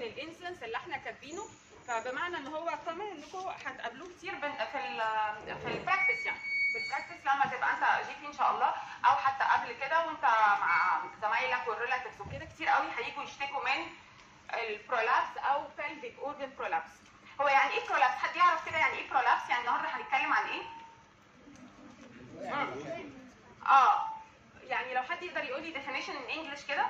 الانسلنس اللي احنا كاتبينه فبمعنى ان هو كومن انكم هتقابلوه كتير بن- في ال في البراكتس يعني في البراكتس لما تبقى انت جي بي ان شاء الله او حتى قبل كده وانت مع زمايلك والريلاتيفز وكده كتير قوي هيجوا يشتكوا من البرولابس او pelvic organ prolapse هو يعني ايه برولابس حد يعرف كده يعني ايه برولابس يعني النهارده هنتكلم عن ايه مم. اه يعني لو حد يقدر يقول لي definition in English كده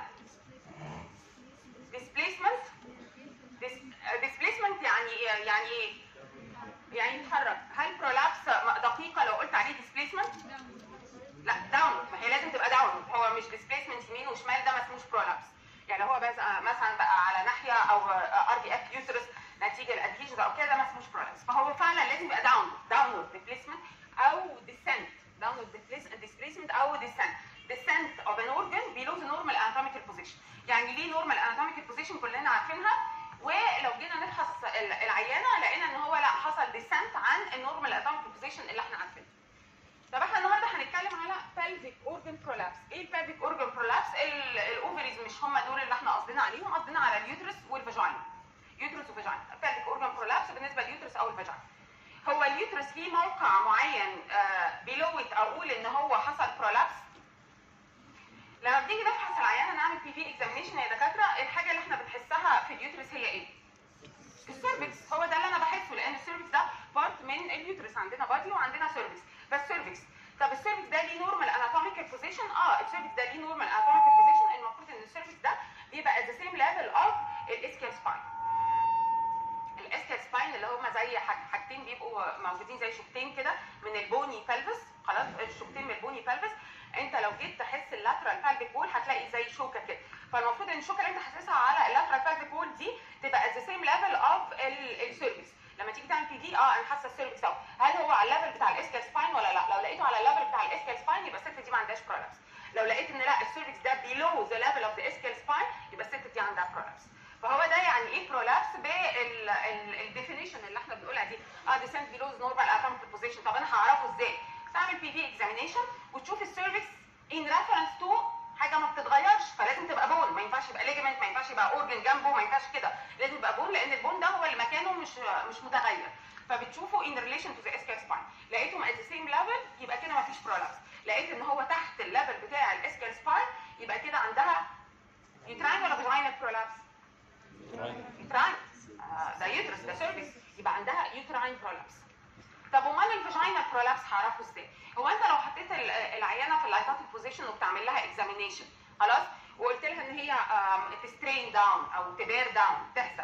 displacement Dis- displacement يعني إيه؟ يعني ايه يعني يتحرك هل برولابس دقيقه لو قلت عليه displacement لا داون ما هي لازم تبقى داون هو مش displacement يمين وشمال ده ما اسموش برولابس يعني هو بس مثلا بقى على ناحيه او ار بي اف يوترس نتيجه الادهيجن او كده ده ما اسموش برولابس فهو فعلا لازم يبقى داون داونورد ديسبيسمنت او ديسنت داونورد ديسبيسمنت او ديسنت descent of an organ below the normal anatomical position يعني ليه normal anatomical position كلنا عارفينها ولو جينا نفحص ال- العيانه لقينا ان هو لا حصل descent عن النورمال anatomical position اللي احنا عارفينها طب احنا النهارده هنتكلم على pelvic organ prolapse ايه pelvic organ prolapse ال- الاوفريز مش هم دول اللي احنا قصدنا عليهم قصدنا على اليوترس والفاجينا يوترس وفاجينا pelvic organ prolapse بالنسبه لليوترس او الفاجينا هو اليوترس ليه موقع معين بيلوت اقول ان هو حصل prolapse لما بنيجي نفحص العيانه نعمل بي في اكزامينشن يا دكاتره الحاجه اللي احنا بنحسها في اليوترس هي ايه؟ السيرفكس هو ده اللي انا بحسه لان السيرفكس ده بارت من اليوترس عندنا بادي وعندنا سيرفكس بس سيرفكس طب السيرفكس ده ليه نورمال اناتوميكال بوزيشن اه السيرفكس ده ليه نورمال اناتوميكال بوزيشن المفروض ان السيرفكس ده بيبقى at the same level of الاسكيال سباين الاسكيال سباين اللي هم زي حاج- حاجتين بيبقوا موجودين زي شوكتين كده من البوني بلفس خلاص الشوكتين من البوني بلفس انت لو جيت تحس اللاترال بالفيك وول هتلاقي زي شوكه كده فالمفروض ان الشوكه اللي انت حاسسها على اللاترال بالفيك وول دي تبقى at the same level of السيرفكس لما تيجي تعمل بي دي اه انا حاسه السيرفكس اهو هل هو على الليفل بتاع الاسكال سباين ولا لا لو لقيته على الليفل بتاع الاسكال سباين يبقى الست دي ما عندهاش برولابس لو لقيت ان لا السيرفكس ده below the level of the ischial spine يبقى الست دي عندها برولابس فهو ده يعني ايه برولابس بالديفينيشن اللي احنا بنقولها دي اه descent below the normal anatomical position طب انا هعرفه ازاي؟ تعمل بي في اكزامينيشن وتشوف السيرفكس ان ريفرنس تو حاجه ما بتتغيرش فلازم تبقى بون ما ينفعش يبقى ليجمنت ما ينفعش يبقى اورجن جنبه ما ينفعش كده لازم يبقى بون لان البون ده هو اللي مكانه مش مش متغير فبتشوفه in relation to the ischial spine لقيتهم at the same level يبقى كده ما فيش برولابس لقيت ان هو تحت الليفل بتاع الاسكال سباين يبقى كده عندها يوتراين ولا فاجينال برولابس يوتراين آه ده يوترس ده سيرفيس يبقى عندها يوتراين برولابس طب امال الفاجينال برولابس هعرفه ازاي؟ هو انت لو حطيت ال- العيانه في اللايتاتيك بوزيشن وبتعمل لها اكزامينيشن خلاص وقلت لها ان هي تسترين داون او تبير داون تحزق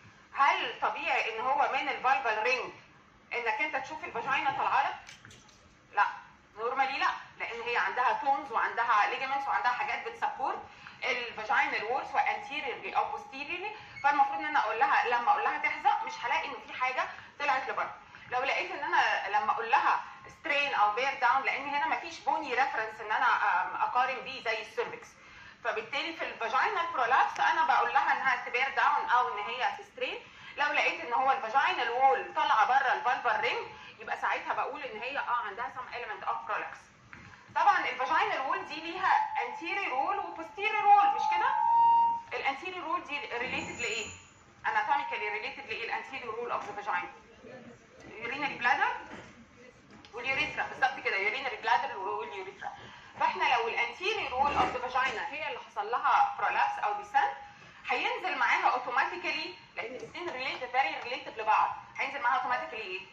هل طبيعي ان هو من الفالفال رينج انك انت تشوف الفاجينا طالعه لك؟ لا نورمالي لا لان هي عندها تونز وعندها ليجمنتس وعندها حاجات بتسبورت الفاجينال وولز وانتيريورلي او بوستيريورلي فالمفروض ان انا اقول لها لما اقول لها تحزق مش هلاقي ان في حاجه طلعت لبره لو لقيت ان انا لما اقول لها سترين او بير داون لان هنا مفيش بوني ريفرنس ان انا أم، اقارن بيه زي السيرفكس فبالتالي في الفاجينال برولابس انا بقول لها انها تبير داون او ان هي تسترين لو لقيت ان هو الفاجينال وول طالعه بره الفالفال رينج يبقى ساعتها بقول ان هي اه عندها سم element اوف برولابس طبعا الفاجينال وول دي ليها anterior وول وبوستيريور وول مش كده الانتيريور وول دي ريليتد لايه anatomically ريليتد لايه الانتيريور وول اوف ذا فاجينا urinary bladder واليوريثرا بالظبط كده urinary bladder واليوريثرا فاحنا لو الانتيريور وول اوف ذا فاجينا هي اللي حصل لها برولابس او ديسنت هينزل معاها اوتوماتيكالي لان الاثنين ريليتد فيري ريليتد لبعض هينزل معاها اوتوماتيكالي ايه؟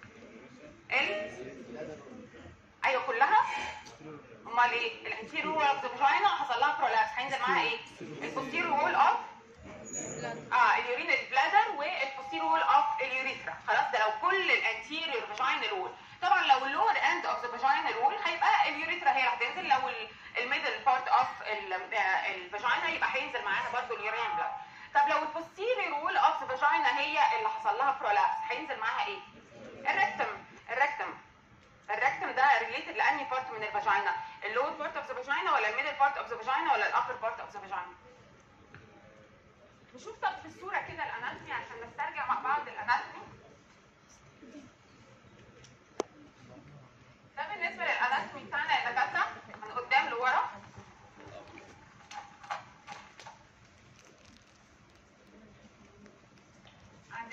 ال ايوه كلها امال ايه؟ الانتيريور وول اوف ذا فاجينا حصل لها برولابس هينزل معاها ايه؟ البوستيريور وول اوف اه اليورينري بلادر والبوستيريور وول اوف اليوريثرا خلاص ده لو كل الانتيريور فاجينال وول طبعا لو اللور اند اوف ذا فاجينال وول هيبقى اليوريثرا هي اللي هتنزل لو الميدل بارت اوف الفاجينا يبقى هينزل معاها برضو اليورين بلاد طب لو البوستيريور وول اوف ذا فاجينا هي اللي حصل لها برولابس هينزل معاها ايه؟ الريكتم الريكتم الريكتم ده ريليتد لاني بارت من الفاجينا اللور بارت اوف ذا فاجينا ولا الميدل بارت اوف ذا فاجينا ولا الابر بارت اوف ذا فاجينا نشوف طب في الصورة كده الاناتومي عشان نسترجع مع بعض الاناتومي ده بالنسبة للاناتومي بتاعنا يا دكاترة من قدام لورا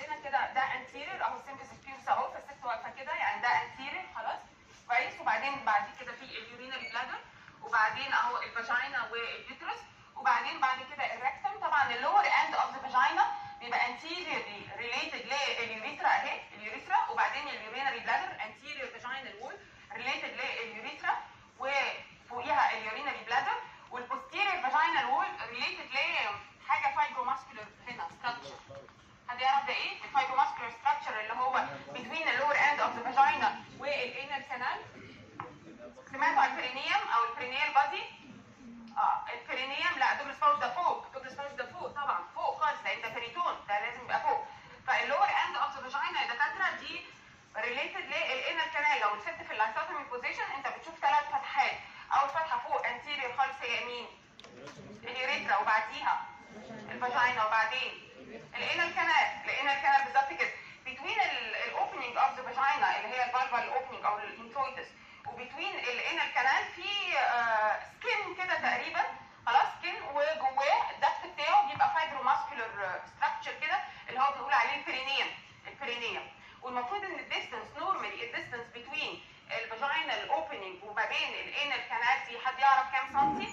عندنا كده ده انتيرير اهو سيمفيسيس بيوس اهو فالست واقفه كده يعني ده انتيرير خلاص كويس وبعدين بعد كده في اليورينري بلادر وبعدين اهو الفاجينا واليوترس وبعدين بعد كده الريكتم طبعا اللور اند اوف ذا فاجينا بيبقى انتيريورلي ريليتد لليوريثرا اهي اليوريثرا وبعدين اليورينري بلادر انتيريور فاجينال وول ريليتد لليوريثرا وفوقيها اليورينري بلادر والبوستيريور فاجينال وول ريليتد لحاجه فايبروماسكولار هنا ستراكشر حد يعرف ده ايه؟ الفايبروماسكولار ستراكشر اللي هو between the lower end of the vagina والانال كانال سمعتوا عن البرينيوم او البرينيال بادي؟ اه البرينيوم لا دوجلاس باوش ده فوق دوجلاس باوش ده فوق طبعا فوق خالص لان ده بريتون ده لازم يبقى فوق فاللور اند اوف ذا فاجينا يا دكاتره دي ريليتد للانال كانال لو الست في اللايسوتومي بوزيشن انت بتشوف ثلاث فتحات اول فتحه فوق انتيريور خالص هي مين؟ اليوريثرا وبعديها الفاجينا وبعدين الانال كانال الانال كانال بالظبط كده between الاوبننج اوف ذا فاجينا اللي هي الفالفال اوبننج او الانترويتس وبتوين الانال كانال في سكين كده تقريبا خلاص سكين وجواه الدفت بتاعه بيبقى فايبروماسكولار ستراكشر كده اللي هو بنقول عليه البرينيوم البرينيوم والمفروض ان الديستنس نورمالي الديستنس بتوين الفاجينال اوبننج وما بين الانال كانال دي حد يعرف كام سنتي؟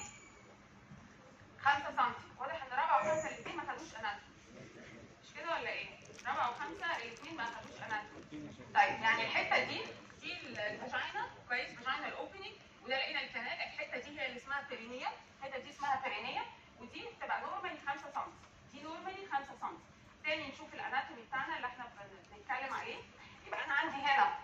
5 سنتي واضح ان رابعه وخمسه الاثنين ما خدوش اناتومي مش كده ولا ايه؟ رابعه وخمسه الاثنين ما خدوش اناتومي طيب يعني الحته دي دي الفاجينا كويس فاجينا الاوبننج وده لقينا الكنال الحته دي هي اللي اسمها بيرينيا الحته دي اسمها بيرينيا ودي بتبقى نورمالي 5 سم دي نورمالي 5 سم تاني نشوف الاناتومي بتاعنا اللي احنا بنتكلم عليه يبقى انا عندي هنا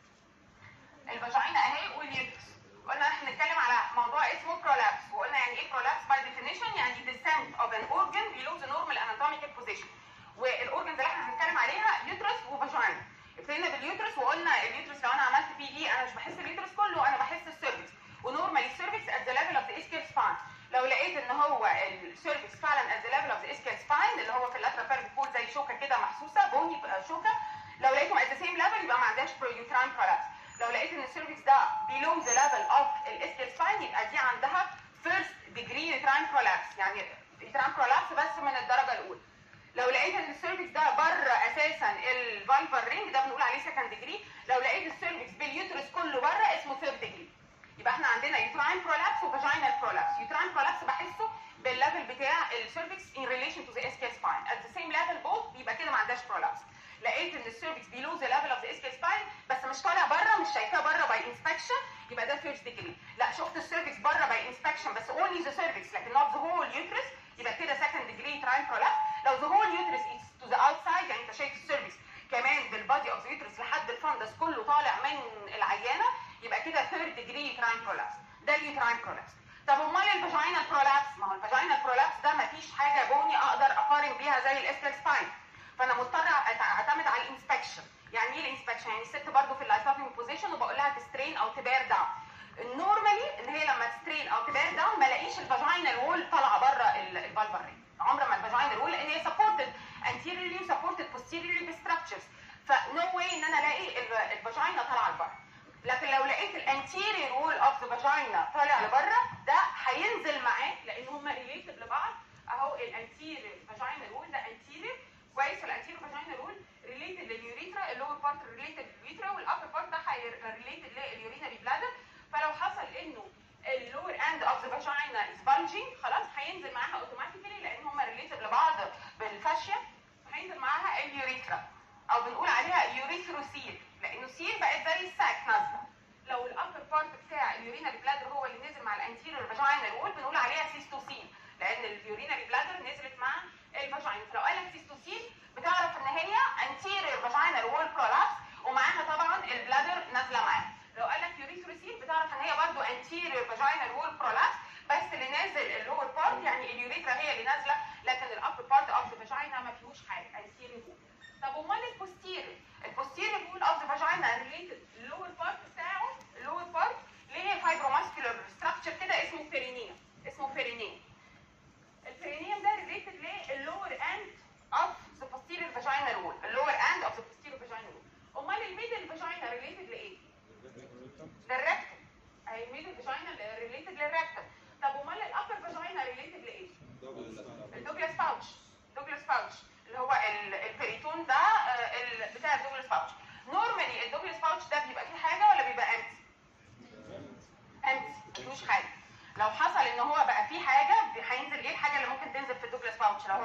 الفاجينا اهي واليوترس قلنا احنا بنتكلم على موضوع اسمه برولابس وقلنا يعني ايه برولابس باي ديفينيشن يعني descent of an organ below the normal anatomical position والاورجنز اللي احنا بنتكلم عليها يوترس وفاجينا ابتدينا باليوترس وقلنا اليوترس لو انا عملت بي دي انا مش بحس اليوترس كله انا بحس السيرفكس ونورمالي السيرفكس ات ذا ليفل اوف ذا اسكيال سباين لو لقيت ان هو السيرفكس فعلا ات ذا ليفل اوف ذا اسكيال سباين اللي هو في اللاترال بيرفكت بول زي شوكه كده محسوسه بوني شوكه لو لقيتهم ات ذا سيم ليفل يبقى ما عندهاش يوتراين برولابس لو لقيت ان السيرفكس ده below the level of الاسكيال سباين يبقى دي عندها first degree uterine prolapse يعني uterine prolapse بس من الدرجه الاولى لو لقيت ان السيرفكس ده بره اساسا الفالفر رينج ده بنقول عليه سكند ديجري لو لقيت السيرفكس باليوترس كله بره اسمه ثيرد ديجري يبقى احنا عندنا يوتراين برولابس وفاجينال برولابس يوتراين برولابس بحسه بالليفل بتاع السيرفكس ان ريليشن تو ذا اسكيال سباين ات ذا سيم ليفل بوث بيبقى كده ما عندهاش برولابس لقيت ان السيرفكس بيلو ذا ليفل اوف ذا اسكيال سباين بس مش طالع بره مش شايفاه بره باي انسبكشن يبقى ده فيرست ديجري لا شفت السيرفكس بره باي انسبكشن بس اونلي ذا سيرفكس لكن نوت ذا هول يوترس يبقى كده سكند ديجري يوتراين برولابس لو ذا هول يوترس از تو ذا اوتسايد يعني انت شايف السيرفكس كمان بالبادي اوف ذا يوترس لحد الفندس كله طالع من العيانه يبقى كده ثيرد ديجري يوتراين برولابس ده اليوتراين برولابس طب امال الفاجينال برولابس ما هو الفاجينال برولابس ده ما فيش حاجه بوني اقدر اقارن بيها زي الاسكال سباين فانا مضطر اعتمد على الانسبكشن يعني ايه الانسبكشن يعني الست برضو في اللايسوفينج بوزيشن وبقول لها تسترين او تبير داون نورمالي ان هي لما تسترين او تبير داون ما الاقيش الفاجينال وول طالعه بره الفالفر رينج عمر ما الفاجينال وول لان هي سبورتد anteriorly وسبورتد posteriorly بستراكشرز فنو واي ان انا الاقي الفاجينا طالعه لبره لكن لو لقيت الانتيريور وول اوف ذا فاجينا طالع لبره ده هينزل معاه لان هم ريليتد لبعض اهو الانتيريور فاجينال وول ده انتيريور كويس الانتيريور فاجينال وول ريليتد لليوريثرا اللور بارت ريليتد لليوريثرا والابر بارت ده ريليتد لليورينري بلادر فلو حصل انه اللور اند اوف ذا فاجينا از بلجينج خلاص هينزل معاها اوتوماتيكلي لان هم ريليتد لبعض بالفاشيا هينزل معاها اليوريثرا او بنقول عليها يوريثروسيل لانه سيل بقت زي الساك نازله لو الابر بارت بتاع اليورينري بلادر هو اللي نزل مع الانتيريور فاجينال وول بنقول عليها سيستوسيل لان اليورينري بلادر نزلت مع الفاجينا فلو قال لك سيستوسيل بتعرف ان هي انتيريور فاجينال وول برولابس ومعاها طبعا البلادر نازله معاها لو قال لك يوريثروسيل بتعرف ان هي برضو انتيريور فاجينال وول برولابس بس اللي نازل اللور بارت يعني اليوريثرا هي اللي نازله لكن الابر بارت اوف ذا فاجينا ما فيهوش حاجه انتيريور وول طب امال البوستيريور البوستيريور وول اوف ذا فاجينا ريليتد اللور بارت بتاعه اللور بارت ليه فايبروماسكولار ستراكشر كده اسمه بيرينيا اسمه بيرينيا البيرينيا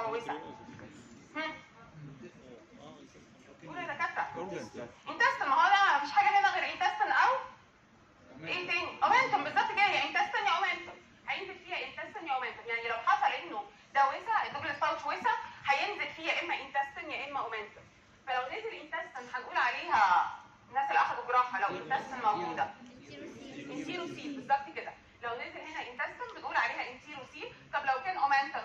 ملوثه هم؟ قولوا يا دكاتره انتستن ما هو ده مفيش حاجه هنا غير انتستن او ايه تاني اومنتم بالظبط كده يا انتستن يا اومنتم هينزل فيها انتستن يا اومنتم يعني لو حصل انه ده وسع الدوجلاس باوتش وسع هينزل فيها يا اما انتستن يا اما اومنتم فلو نزل انتستن هنقول عليها الناس اللي اخدوا جراحه لو انتستن موجوده انتيروسيل بالظبط كده لو نزل هنا انتستن بنقول عليها انتيروسيل طب لو كان اومنتم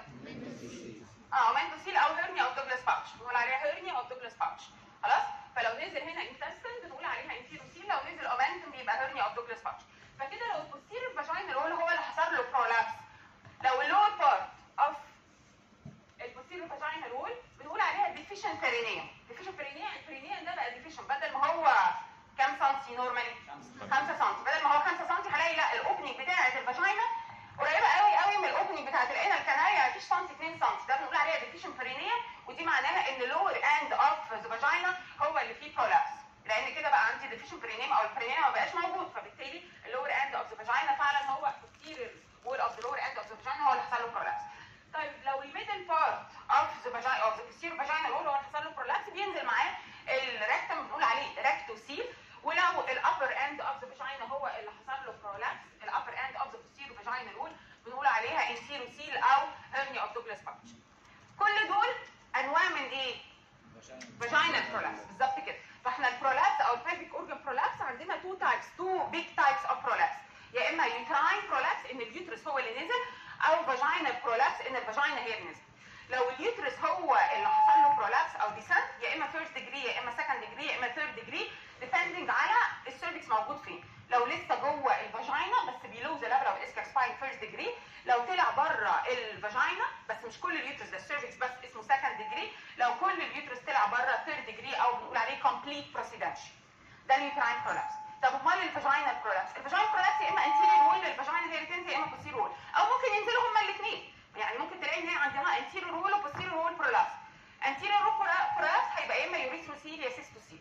اه اومنتوسيل او هيرنيا او دوجلاس باوتش بنقول عليها هيرنيا او دوجلاس باوتش خلاص فلو نزل هنا انتستن بنقول عليها انتيروسيل لو نزل اومنتم بيبقى هيرنيا او دوجلاس باوتش فكده لو البوستيريور فاجينال وول هو اللي حصل له برولابس لو اللور بارت اوف البوستيريور فاجينال وول بنقول عليها ديفيشن بيرينيوم ديفيشن بيرينيوم البيرينيوم ده بقى ديفيشن بدل ما هو كام سنتي نورمالي 5 سم بدل ما هو 5 سم هلاقي لا الاوبننج بتاعه الفاجينا قريبه قوي قوي من الاوبننج بتاعه الانال كانال مفيش سم 2 سم ده بنقول عليها ديفيشن بيرينيوم ودي معناها ان اللور اند اوف ذا فاجينا هو اللي فيه برولابس لان كده بقى عندي ديفيشن برينيم او البرينيم ما بقاش موجود فبالتالي اللور اند اوف ذا فاجينا فعلا هو posterior wall of the lower end of the vagina هو اللي حصل له برولابس طيب لو الميدل بارت اوف ذا فاجينا اوف ذا posterior vagina wall هو اللي حصل له برولابس بينزل معاه الريكتم بنقول عليه ريكتوسيل ولو الابر اند اوف ذا فاجينا هو اللي حصل له برولابس الابر اند اوف ذا posterior vagina wall بنقول عليها انتيروسيل او هيرنيا اوف دوجلاس باوتش كل دول انواع من ايه؟ فاجينال برولابس بالظبط كده فاحنا البرولابس او البيبيك اورجن برولابس عندنا تو تايبس تو بيج تايبس اوف برولابس يا اما يوتراين برولابس ان اليوترس هو اللي نزل او فاجينال برولابس ان الفاجينا هي اللي نزلت لو اليوترس هو اللي حصل له برولابس او ديسنت يا اما فيرست ديجري يا اما سكند ديجري يا اما ثيرد ديجري ديبندنج على السيرفكس موجود فين لو لسه جوه الفاجينا بس بيلو ذا ليفل اوف اسكر سباين فيرست ديجري لو طلع بره الفاجينا بس مش كل اليوترس ده السيرفكس بس اسمه سكند ديجري لو كل اليوترس طلع بره ثيرد ديجري او بنقول عليه كومبليت بروسيدنشي ده اليوتراين برولابس طب امال الفاجينال برولابس الفاجينال برولابس يا اما انتيريور وول للفاجينا هي اللي تنزل يا اما بوستيريور وول او ممكن ينزلوا هما الاثنين يعني ممكن تلاقي ان هي عندنا انتيريور وول وبوستيريور وول برولابس انتيريور وول برولابس هيبقى يا اما يوريثروسيل يا سيستوسيل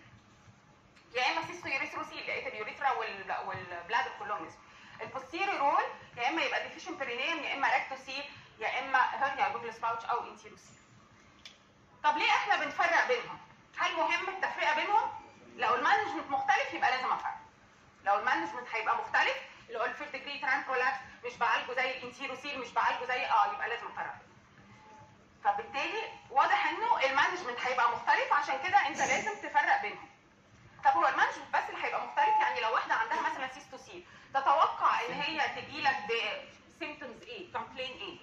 يا اما سيستو يوريثروسيل لقيت اليوريثرا وال- والبلادر كلهم نزلوا البوستيريور وول يا اما يبقى ديفيشن برينيم يا اما ريكتوسيل يا اما هيرنيا دوجلاس باوتش او انتيروسيل طب ليه احنا بنفرق بينهم هل مهم التفرقه بينهم لو المانجمنت مختلف يبقى لازم افرق لو المانجمنت هيبقى مختلف اللي هو الفيرست ديجري تران برولابس مش بعالجه زي الانتيروسيل مش بعالجه زي اه يبقى لازم افرق فبالتالي واضح انه المانجمنت هيبقى مختلف عشان كده انت لازم تفرق بينهم طب هو المانجمنت بس اللي هيبقى مختلف يعني لو واحده عندها مثلا سيستوسيل تتوقع ان هي تجي لك بسيمتومز ايه كومبلين ايه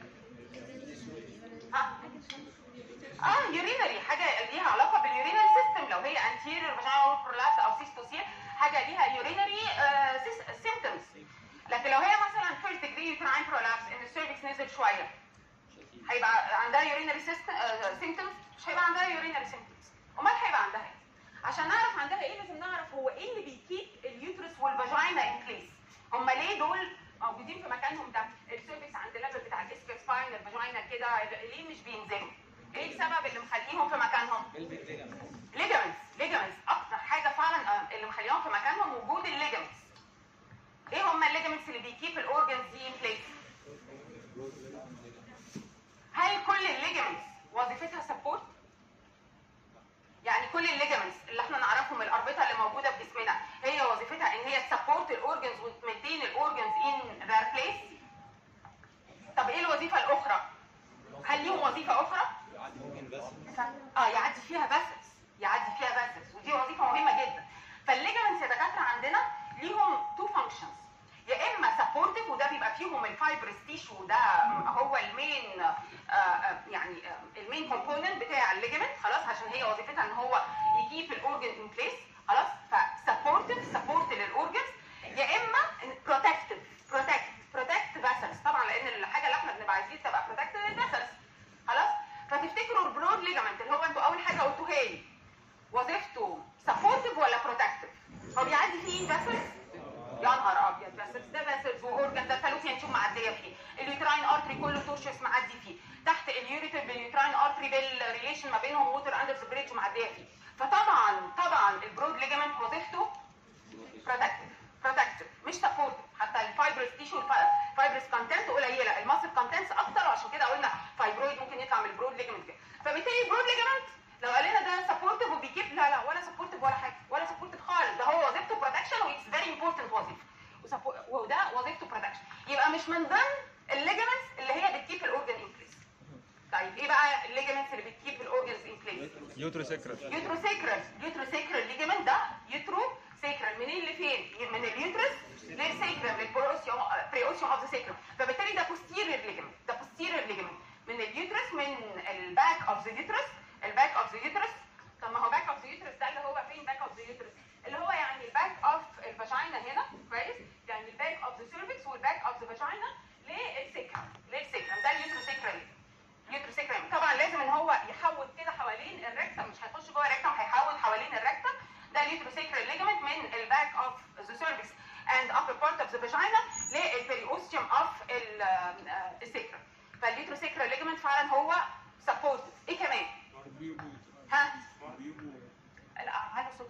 ها اه يورينري حاجه ليها علاقه باليورينري سيستم لو هي انتيريور فاجينال برولابس او سيستوسيل حاجه ليها يورينري سيمتومز لكن لو هي مثلا فيرست ديجري يوتراين برولابس ان السيرفكس نزل شويه هيبقى عندها يورينري سيمتومز مش هيبقى عندها يورينري سيمتومز امال هيبقى عندها ايه عشان نعرف عندها ايه لازم نعرف هو ايه اللي بيكيب اليوترس والفاجينا ان بليس هم ليه دول موجودين في مكانهم ده السيرفكس عند الليفل بتاع الاسكر سباين الفاجينا كده ليه مش بينزلوا ايه السبب اللي مخليهم في مكانهم ليجامنتس ليجامنتس اكتر حاجه فعلا آه، اللي مخليهم في مكانهم وجود الليجامنتس ايه هم الليجامنتس اللي بيكيب الاورجنز دي ان بليس هل كل الليجامنتس وظيفتها سبورت يعني كل الليجامنتس اللي احنا نعرفهم الاربطه اللي موجوده في جسمنا هي وظيفتها ان هي تسبورت الاورجنز وتمنتين الاورجنز ان ذير بليس طب ايه الوظيفه الاخرى هل ليهم وظيفه اخرى اه يعدي فيها باسلز يعدي فيها باسلز ودي وظيفه مهمه جدا فالليجمنتس يا دكاتره عندنا ليهم تو فانكشنز يا اما سبورتيف وده بيبقى فيهم الفايبرس تيشو ده هو المين آه، آه، يعني آه، المين كومبوننت بتاع الليجمنت خلاص عشان هي وظيفتها ان هو يجيب الاورجن ان بليس خلاص فسبورتيف سبورت للاورجنز يا اما بروتكتيف بروتكت بروتكت فاسلز طبعا لان الحاجه اللي احنا بنبقى عايزين تبقى بروتكتد الفاسلز خلاص فتفتكروا البرود ليجامنت اللي هو انتوا اول حاجه قلتوها لي وظيفته سبورتيف ولا بروتكتيف هو بيعدي فيه فاسلز يا نهار ابيض فاسلز ده فاسلز واورجن ده الفالوبيان تيوب معديه فيه اليوتراين ارتري كله تورشيوس معدي فيه تحت اليوريتر باليوتراين ارتري بالريليشن ما بينهم ووتر اندر بريدج معديه فيه فطبعا طبعا البرود ليجامنت وظيفته بروتكتيف بروتكتيف مش سبورت حتى الفايبرس تيشو الفايبرس كونتنت قليله الماسل كونتنتس اكتر وعشان كده قلنا فايبرويد ممكن يطلع من البرود ليجمنت كده فبالتالي البرود ليجمنت لو قال لنا ده سبورتيف وبيجيب لا لا ولا سبورتيف ولا حاجه ولا سبورتيف خالص ده هو وظيفته بروتكشن واتس فيري امبورتنت وظيفه وسبو- وده وظيفته بروتكشن يبقى مش من ضمن الليجمنتس اللي هي بتكيب الاورجن ان بليس طيب ايه بقى الليجمنتس اللي بتكيب الاورجنز ان بليس يوترو سكرت يوترو سيكرال يوترو سيكرال ليجمنت ده يوترو سيكرال منين لفين؟ من اليوترس للسيكرال للبروسيوم بريوسيوم اوف ذا سيكرال فبالتالي ده posterior ليجمنت ده posterior ليجمنت من اليوترس من الباك اوف ذا يوترس الباك اوف ذا يوترس طب ما هو باك اوف ذا يوترس ده اللي هو فين باك اوف ذا يوترس اللي هو يعني الباك اوف الفاجينا هنا كويس يعني الباك اوف ذا سيرفكس والباك اوف ذا فاجينا للسيكرال للسيكرال ده اليوترو سيكرال يوتروسيكرم طبعا لازم ان هو يحول كده حوالين الريكتم مش هيخش جوه الريكتم هيحول حوالين الريكتم ده اليوتروسيكرال ليجمنت من الباك اوف ذا سيرفكس اند upper part of the vagina للبريوستيوم اوف السيكرم فاليوتروسيكرال ليجمنت فعلا هو سبورتيف ايه كمان؟ ها؟ لا على صوت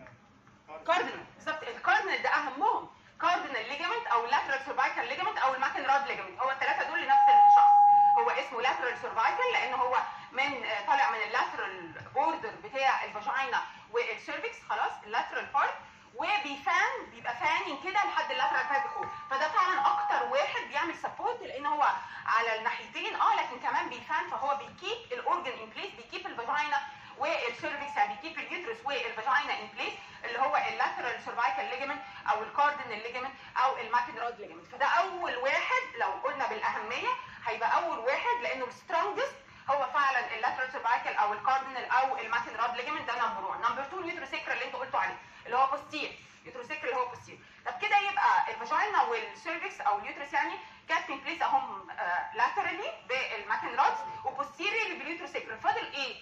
كاردينال بالظبط الكاردينال ده اهمهم كاردينال ليجمنت او لاترال سيرفايكال ليجمنت او الماكن راد ليجمنت هو الثلاثه دول لنفس الشخص هو اسمه لاترال سيرفايكال لان هو من آه، طالع من اللاترال بوردر بتاع الفاجينا والسيرفكس خلاص اللاترال بارت وبيفان بيبقى فانين كده لحد اللاترال بارت فوق فده فعلا اكتر واحد بيعمل سبورت لان هو على الناحيتين اه لكن كمان بيفان فهو بيكيب الاورجن ان بليس بيكيب الفاجينا والسيرفكس يعني بيكيب اليوترس والفاجينا ان بليس اللي هو اللاترال سيرفايكال ليجمنت او الكاردينال ليجمنت او الماكن راد ليجمنت فده اول واحد لو قلنا بالاهميه هيبقى اول واحد لانه السترونجست هو فعلا اللاترال سيرفايكال او الكاردينال او الماكن راد ليجمنت ده نمبر 1 نمبر 2 اليوتروسيكرال اللي انتوا قلتوا عليه اللي هو بوستير يوتروسيكرال اللي هو بوستير طب كده يبقى الفاجينا والسيرفكس او اليوترس يعني كاتبين بليس اهم لاترالي بالماكن رادز وبوستيريالي باليوتروسيكرال فاضل ايه؟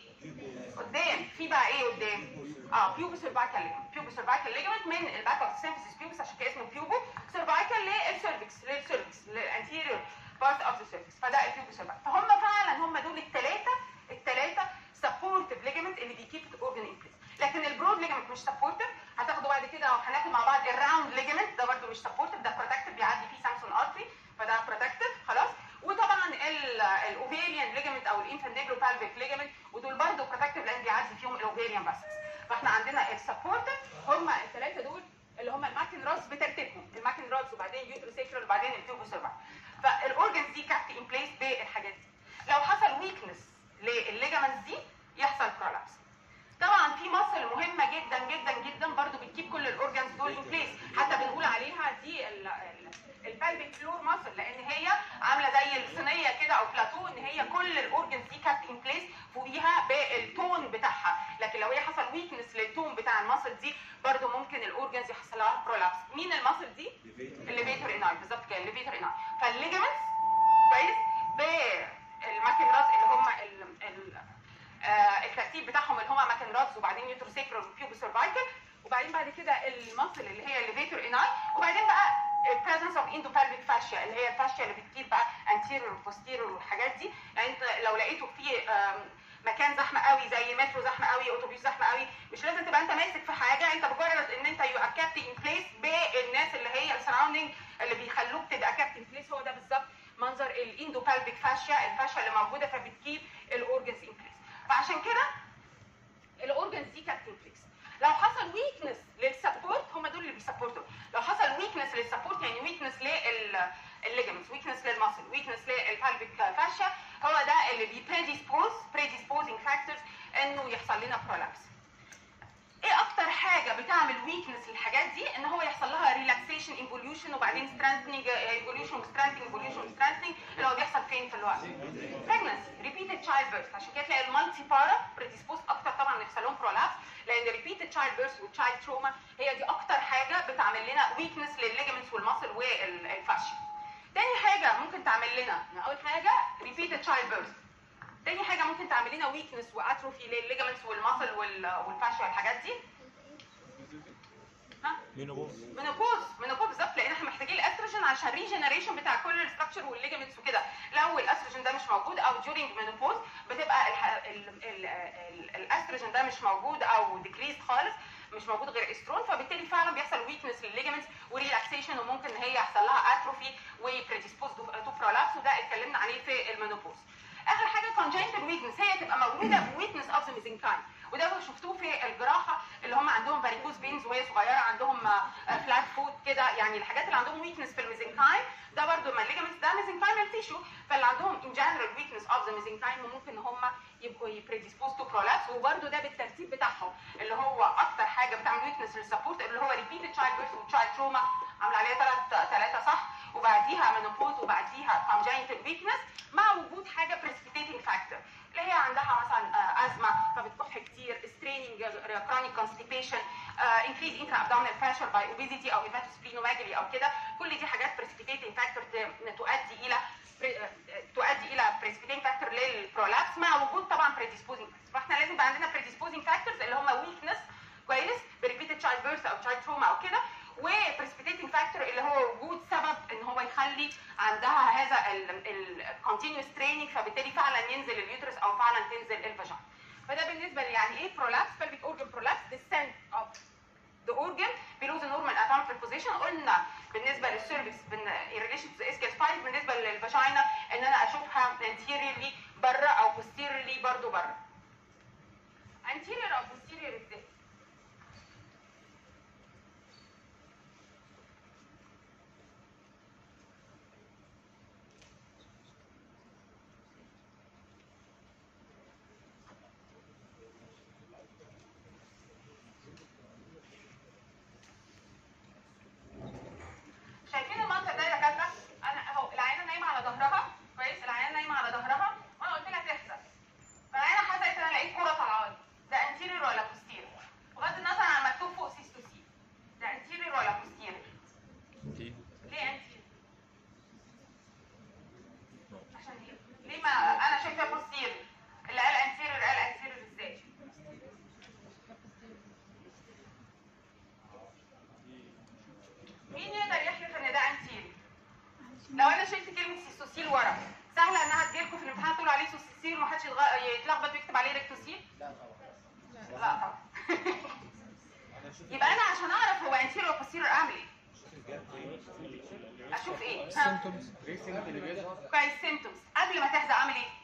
قدام في بقى ايه قدام؟ اه بيوبو سيرفايكال ليجمنت بيوبو سيرفايكال ليجمنت من الباك اوف سيمفيسيس بيوبس عشان كده اسمه بيوبو سيرفايكال للسيرفكس للسيرفكس للانتيريور بارت اوف ذا سيرفكس فده البيوبو سيرفايكال فهم فعلا هم دول الثلاثه الثلاثه سبورتيف ليجمنت اللي بيكيب الاورجن ان بليس لكن البرود ليجمنت مش سبورتيف هتاخدوا بعد كده هناخد مع بعض الراوند ليجمنت ده برده مش سبورتيف ده بروتكتيف بيعدي فيه سامسون ارتري فده بروتكتيف خلاص وطبعا الاوفيريان ليجمنت او الانفانديبلو بالفيك ليجمنت ودول برده بروتكتيف لان بيعدي فيهم الاوفيريان بس فاحنا عندنا السبورتيف هم الثلاثه دول اللي هم الماكن راس بترتيبهم الماكن راس وبعدين يوتروسيكرال وبعدين التيوبو سيرفايكال فالاورجنز دي كابت ان بليس بالحاجات دي لو حصل ويكنس للليجمنتس دي يحصل برولابس طبعا في مصل مهمه جدا جدا جدا برضو بتجيب كل الاورجنز دول ان بليس حتى بنقول عليها دي البالبيك فلور مصل لان هي عامله زي الصينيه كده او بلاتو ان هي كل الاورجنز دي كانت ان بليس فوقيها بالتون بتاعها لكن لو هي حصل ويكنس للتون بتاع المصل دي برضو ممكن الاورجنز يحصل لها برولابس مين المصل دي الليفيتور اناي بالظبط كده الليفيتور اناي فالليجمنتس كويس بالماكن راس اللي هم ال ال آه، الترتيب بتاعهم اللي هم ماكن رابس وبعدين يوتروسيكرال وبيوبو سيرفايكال وبعدين بعد كده المصل اللي هي الليفيتور اناي وبعدين بقى presence of endopelvic fascia اللي هي الفاشيا اللي بتجيب بقى anterior وposterior والحاجات دي يعني انت لو لقيته في آم، مكان زحمه قوي زي مترو زحمه قوي اتوبيس زحمه قوي مش لازم تبقى انت ماسك في حاجه انت مجرد ان انت يو كابت ان بليس بالناس اللي هي السراوندنج اللي بيخلوك تبقى كابت ان بليس هو ده بالظبط منظر الاندوبالفيك فاشيا الفاشيا اللي موجوده فبتجيب الاورجنز ان بليس فعشان كده الاورجنز دي كانت كومبلكس لو حصل ويكنس للسبورت هم دول اللي بيسبورتوا لو حصل ويكنس للسبورت يعني ويكنس للليجمنتس ويكنس للماسل ويكنس للبالفيك فاشيا هو ده اللي بيبريديسبوز بريديسبوزنج فاكتورز انه يحصل لنا برولابس ايه اكتر حاجه بتعمل ويكنس للحاجات دي ان هو يحصل لها ريلاكسيشن انفوليوشن وبعدين سترينثنينج انفوليوشن وسترينثنينج انفوليوشن وسترينثنينج اللي هو بيحصل فين في الوقت pregnancy repeated childbirth عشان كده تلاقي المالتي بارا بريديسبوز اكتر طبعا ان يحصل لهم برولابس لان repeated childbirth والتشايلد تروما هي دي اكتر حاجه بتعمل لنا ويكنس للليجمنتس والماسل والفاشيا تاني حاجه ممكن تعمل لنا اول حاجه repeated childbirth تاني حاجه ممكن تعمل لنا ويكنس واتروفي للليجمنتس والماسل والفاشيا والحاجات دي ها مينوبوز منوبوز منوبوز بالظبط لان احنا محتاجين الاستروجين عشان ريجنريشن بتاع كل الستراكشر والليجمنتس وكده لو الاستروجين ده مش موجود او during menopause بتبقى الح- ال- ال- ال- الاستروجين ده مش موجود او ديكريز خالص مش موجود غير استرون فبالتالي فعلا بيحصل ويكنس للليجمنتس وريلاكسيشن وممكن ان هي يحصل لها اتروفي وبريديسبوز تو برولابس وده اتكلمنا عليه في المينوبوز اخر حاجه كونجنتال ويكنس هي تبقى موجوده ويكنس اوف ذا ميزنكاين وده شفتوه في الجراحه اللي هم عندهم فاريكوز بينز وهي صغيره عندهم فلات فوت كده يعني الحاجات اللي عندهم ويكنس في الميزنكاين ده برده ما الليجمنتس ده ميزنكاينال تيشو فاللي عندهم ان جنرال ويكنس اوف ذا ميزنكاين ممكن ان هم يبقوا يبريديسبوز تو برولابس وبرده ده بالترتيب بتاعهم اللي هو اكتر حاجه بتعمل ويكنس للسبورت اللي هو ريبيتد تشايلد بيرث وتشايلد تروما عامله عليها ثلاث ثلاثه صح وبعديها منوبوز وبعديها كونجنتال ويكنس مع وجود حاجه بريسبيتيتنج فاكتور اللي هي عندها مثلا ازمه فبتكح كتير ستريننج كرونيك كونستيبيشن انكريز انترا ابدومينال بريشر باي اوبيزيتي او هيماتوسبلينوماجري او كده كل دي حاجات بريسبيتيتنج فاكتور تؤدي الى تؤدي الى بريسبيتيتنج فاكتور للبرولابس مع وجود طبعا بريديسبوزنج فاحنا لازم يبقى عندنا بريديسبوزنج فاكتورز اللي هم ويكنس كويس بريبيتد تشايلد بيرث او تشايلد تروما او كده وبريسبيتيتنج فاكتور اللي هو وجود سبب ان هو يخلي عندها هذا الكونتينوس تريننج فبالتالي فعلا ينزل اليوترس او فعلا تنزل الفاجينا فده بالنسبه يعني ايه برولابس pelvic organ prolapse descent of the organ below the normal anatomical position قلنا بالنسبه للسيرفكس in relation to the ischial spine بالنسبه للفاجينا ان انا اشوفها anteriorly بره او posteriorly برضو بره anterior او posterior ازاي شايفين المنظر ده يا دكاتره انا اهو العينه نايمه على ظهرها كويس العينه نايمه على ظهرها وانا قلت لها تحزق فالعينه حزقت انا لقيت كره طالعه لي ده انتيرير ولا بوستيرير بغض النظر عن مكتوب فوق سيستوسي ده انتيرير ولا بوستيرير دي ليه انتيرير عشان ليه ليه ما انا شايفاه بوستيرير اللي قال انتيرير قال انتيرير ازاي مين يقدر يحلف ان ده انتيرير لو انا شلت كلمه سيستوسيل ورا سهله انها تجيلكم في الامتحان تقولوا عليه سيستوسيل ومحدش يتغ- يتلخبط ويكتب عليه ريكتوسيل لا طبعا يبقى انا عشان اعرف هو انتيرير ولا بوستيرير اعمل ايه اشوف ايه ها كويس سيمتومز قبل ما تحزق اعمل ايه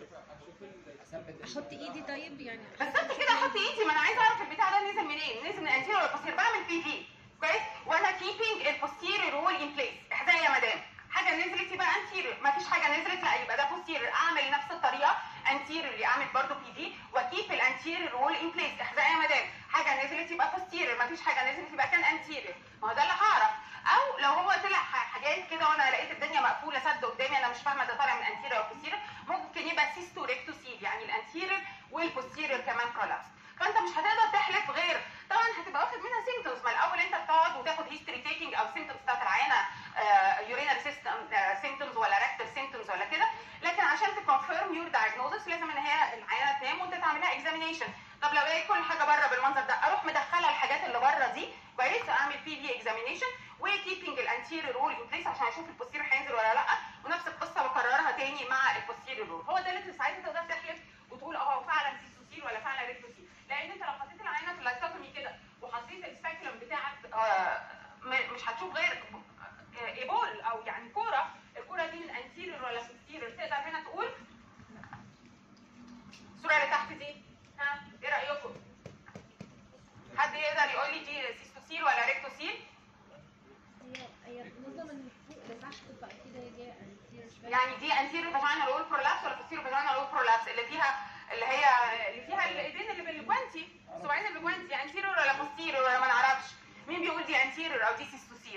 احط ايدي طيب يعني بس انت كده احط ايدي ما انا عايزه اعرف البتاع ده نزل منين نزل من انتيريور ولا بوستيريور بعمل بي في كويس وانا كيبنج البوستيريور وول ان بليس احزقي يا مدام حاجه نزلت يبقى انتيريور ما فيش حاجه نزلت لا يبقى ده بوستيريور اعمل نفس الطريقه انتيريور اعمل برضو بي في واكيب الانتيريور وول ان بليس احزقي يا مدام حاجه نزلت يبقى بوستيريور ما فيش حاجه نزلت يبقى كان انتيريور ما هو ده اللي هعرف او لو هو طلع ح- حاجات كده وانا لقيت الدنيا مقفوله سد قدامي انا مش فاهمه ده طالع من انتيريور او بوستيريور ممكن يبقى سيستو ريكتوسيل يعني الانتيريور والبوستيريور كمان برولابس فانت مش هتقدر تحلف غير طبعا هتبقى واخد منها سيمتومز ما الاول انت بتقعد وتاخد هيستوري تيكينج او سيمتومز بتاعت العينه يورينال سيستم سيمتومز ولا ريكتال سيمتومز ولا كده لكن عشان تكونفيرم يور دايجنوزس لازم ان هي العينه تنام وانت تعملها اكزامينيشن طب لو لقيت كل حاجه بره بالمنظر ده اروح مدخله الحاجات اللي بره دي كويس اعمل بي في اكزامينيشن وكيبنج الانتيريور رول ان بليس عشان اشوف البوستيريور هينزل ولا لا ونفس القصه بكررها تاني مع البوستيريور رول هو ده اللي انت ساعتها تقدر تحلف وتقول اه فعلا سيستوسيل ولا فعلا ريكتوسيل لان انت لو حطيت العينه في اللايكوتومي كده وحطيت السباكولم بتاعك آه، م- مش هتشوف غير آه، ايبول او يعني كوره الكوره دي من انتيريور ولا بوستيريور تقدر هنا تقول الصوره اللي تحت دي ها ايه رايكم؟ حد يقدر يقول لي دي سيستوسيل ولا ريكتوسيل؟ هي هي نازله من فوق ما ينفعش تبقى كده هي جايه anterior شوية. يعني دي انتيريور فاجينال وول برولابس ولا بوستيريور فاجينال وول برولابس اللي فيها اللي هي اللي فيها الايدين اللي بالجوانتي الصباعين اللي بالجوانتي انتيريور ولا بوستيريور ولا ما نعرفش مين بيقول دي انتيريور او دي سيستوسيل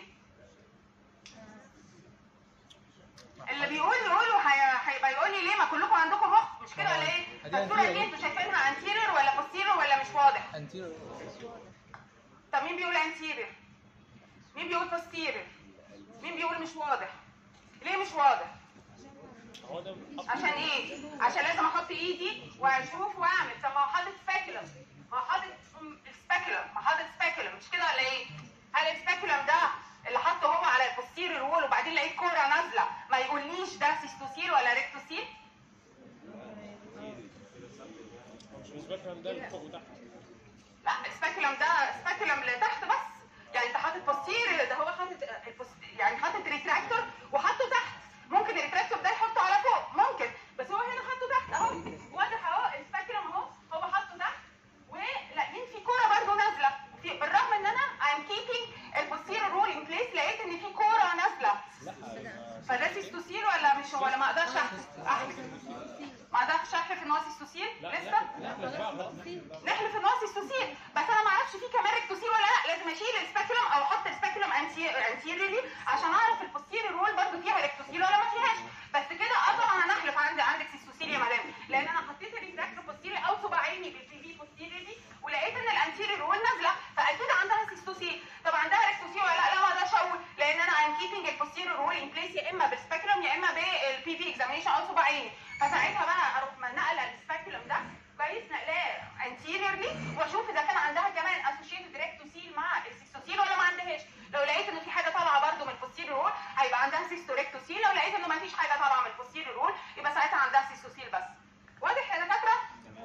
اللي بيقول يقولوا هي- هيبقى يقول لي ليه ما كلكم عندكم مخ مش كده ولا ايه؟ دي فالصوره دي anterior. انتوا شايفينها انتيريور ولا بوستيريور ولا مش واضح؟ انتيريور طب مين بيقول انتيريور؟ مين بيقول بوستيريور؟ مين بيقول مش واضح؟ ليه مش واضح؟ عشان ايه؟ عشان لازم احط ايدي واشوف واعمل طب ما هو حاطط سباكولم ما هو حاطط سباكولم ما هو حاطط سباكولم مش كده ولا ايه؟ هل السباكولم ده اللي حاطه هو على البوستيريور وول وبعدين لقيت كوره نازله ما يقوليش ده سيستوسيل ولا ريكتوسيل؟ مش بالنسبه لنا ده فوق وتحت لا السباكولم ده سباكولم لتحت بس يعني انت حاطط بوستير ده هو حاطط البوست- يعني حاطط ريتراكتور وحاطه تحت ممكن الريتراكتور ده يحطه على فوق ممكن بس هو هنا حاطه تحت اهو واضح اهو السباكولم اهو هو حاطه تحت ولاقيين في كوره برضو نازله في بالرغم ان انا I'm keeping البوستير رول ان بليس لقيت ان في كوره نازله فده سيستوسيل ولا مش ولا ما اقدرش احلف احلف ما اقدرش احلف ان هو سيستوسيل لسه نحلف ان هو سيستوسيل بس انا ما اعرفش فيه كمان ريكتوسيل ولا لا لازم اشيل السباكولم او احط السباكولم انتيريلي عشان اعرف البوستيريور رول برضو فيها ريكتوسيل ولا ما فيهاش بس كده اه طبعا انا احلف عندي عندك سيستوسيل يا مدام لان انا حطيت الريتراكتور بوستيري او صباعيني بالبي في بوستيريلي ولقيت ان الانتيريور رول نازله فاكيد عندها سيستوسيل طب عندها ريكتوسيل ولا لا لا ما اقدرش اقول لان انا ام كيبنج البوستيريور رول ان بليس يا اما بالسباكولم يا اما بالبي في اكزامينشن او صباعيني فساعتها بقى اروح نقله السباكولم ده كويس نقلاه انتيريورلي واشوف اذا كان عندها كمان اسوشيتد ريكتوسيل مع السيستوسيل ولا ما عندهاش لو لقيت انه في حاجه طالعه برده من البوستيريور رول هيبقى عندها سيستوريكتوسيل لو لقيت انه ما فيش حاجه طالعه من البوستيريور رول يبقى ساعتها عندها سيستوسيل بس واضح يا دكاتره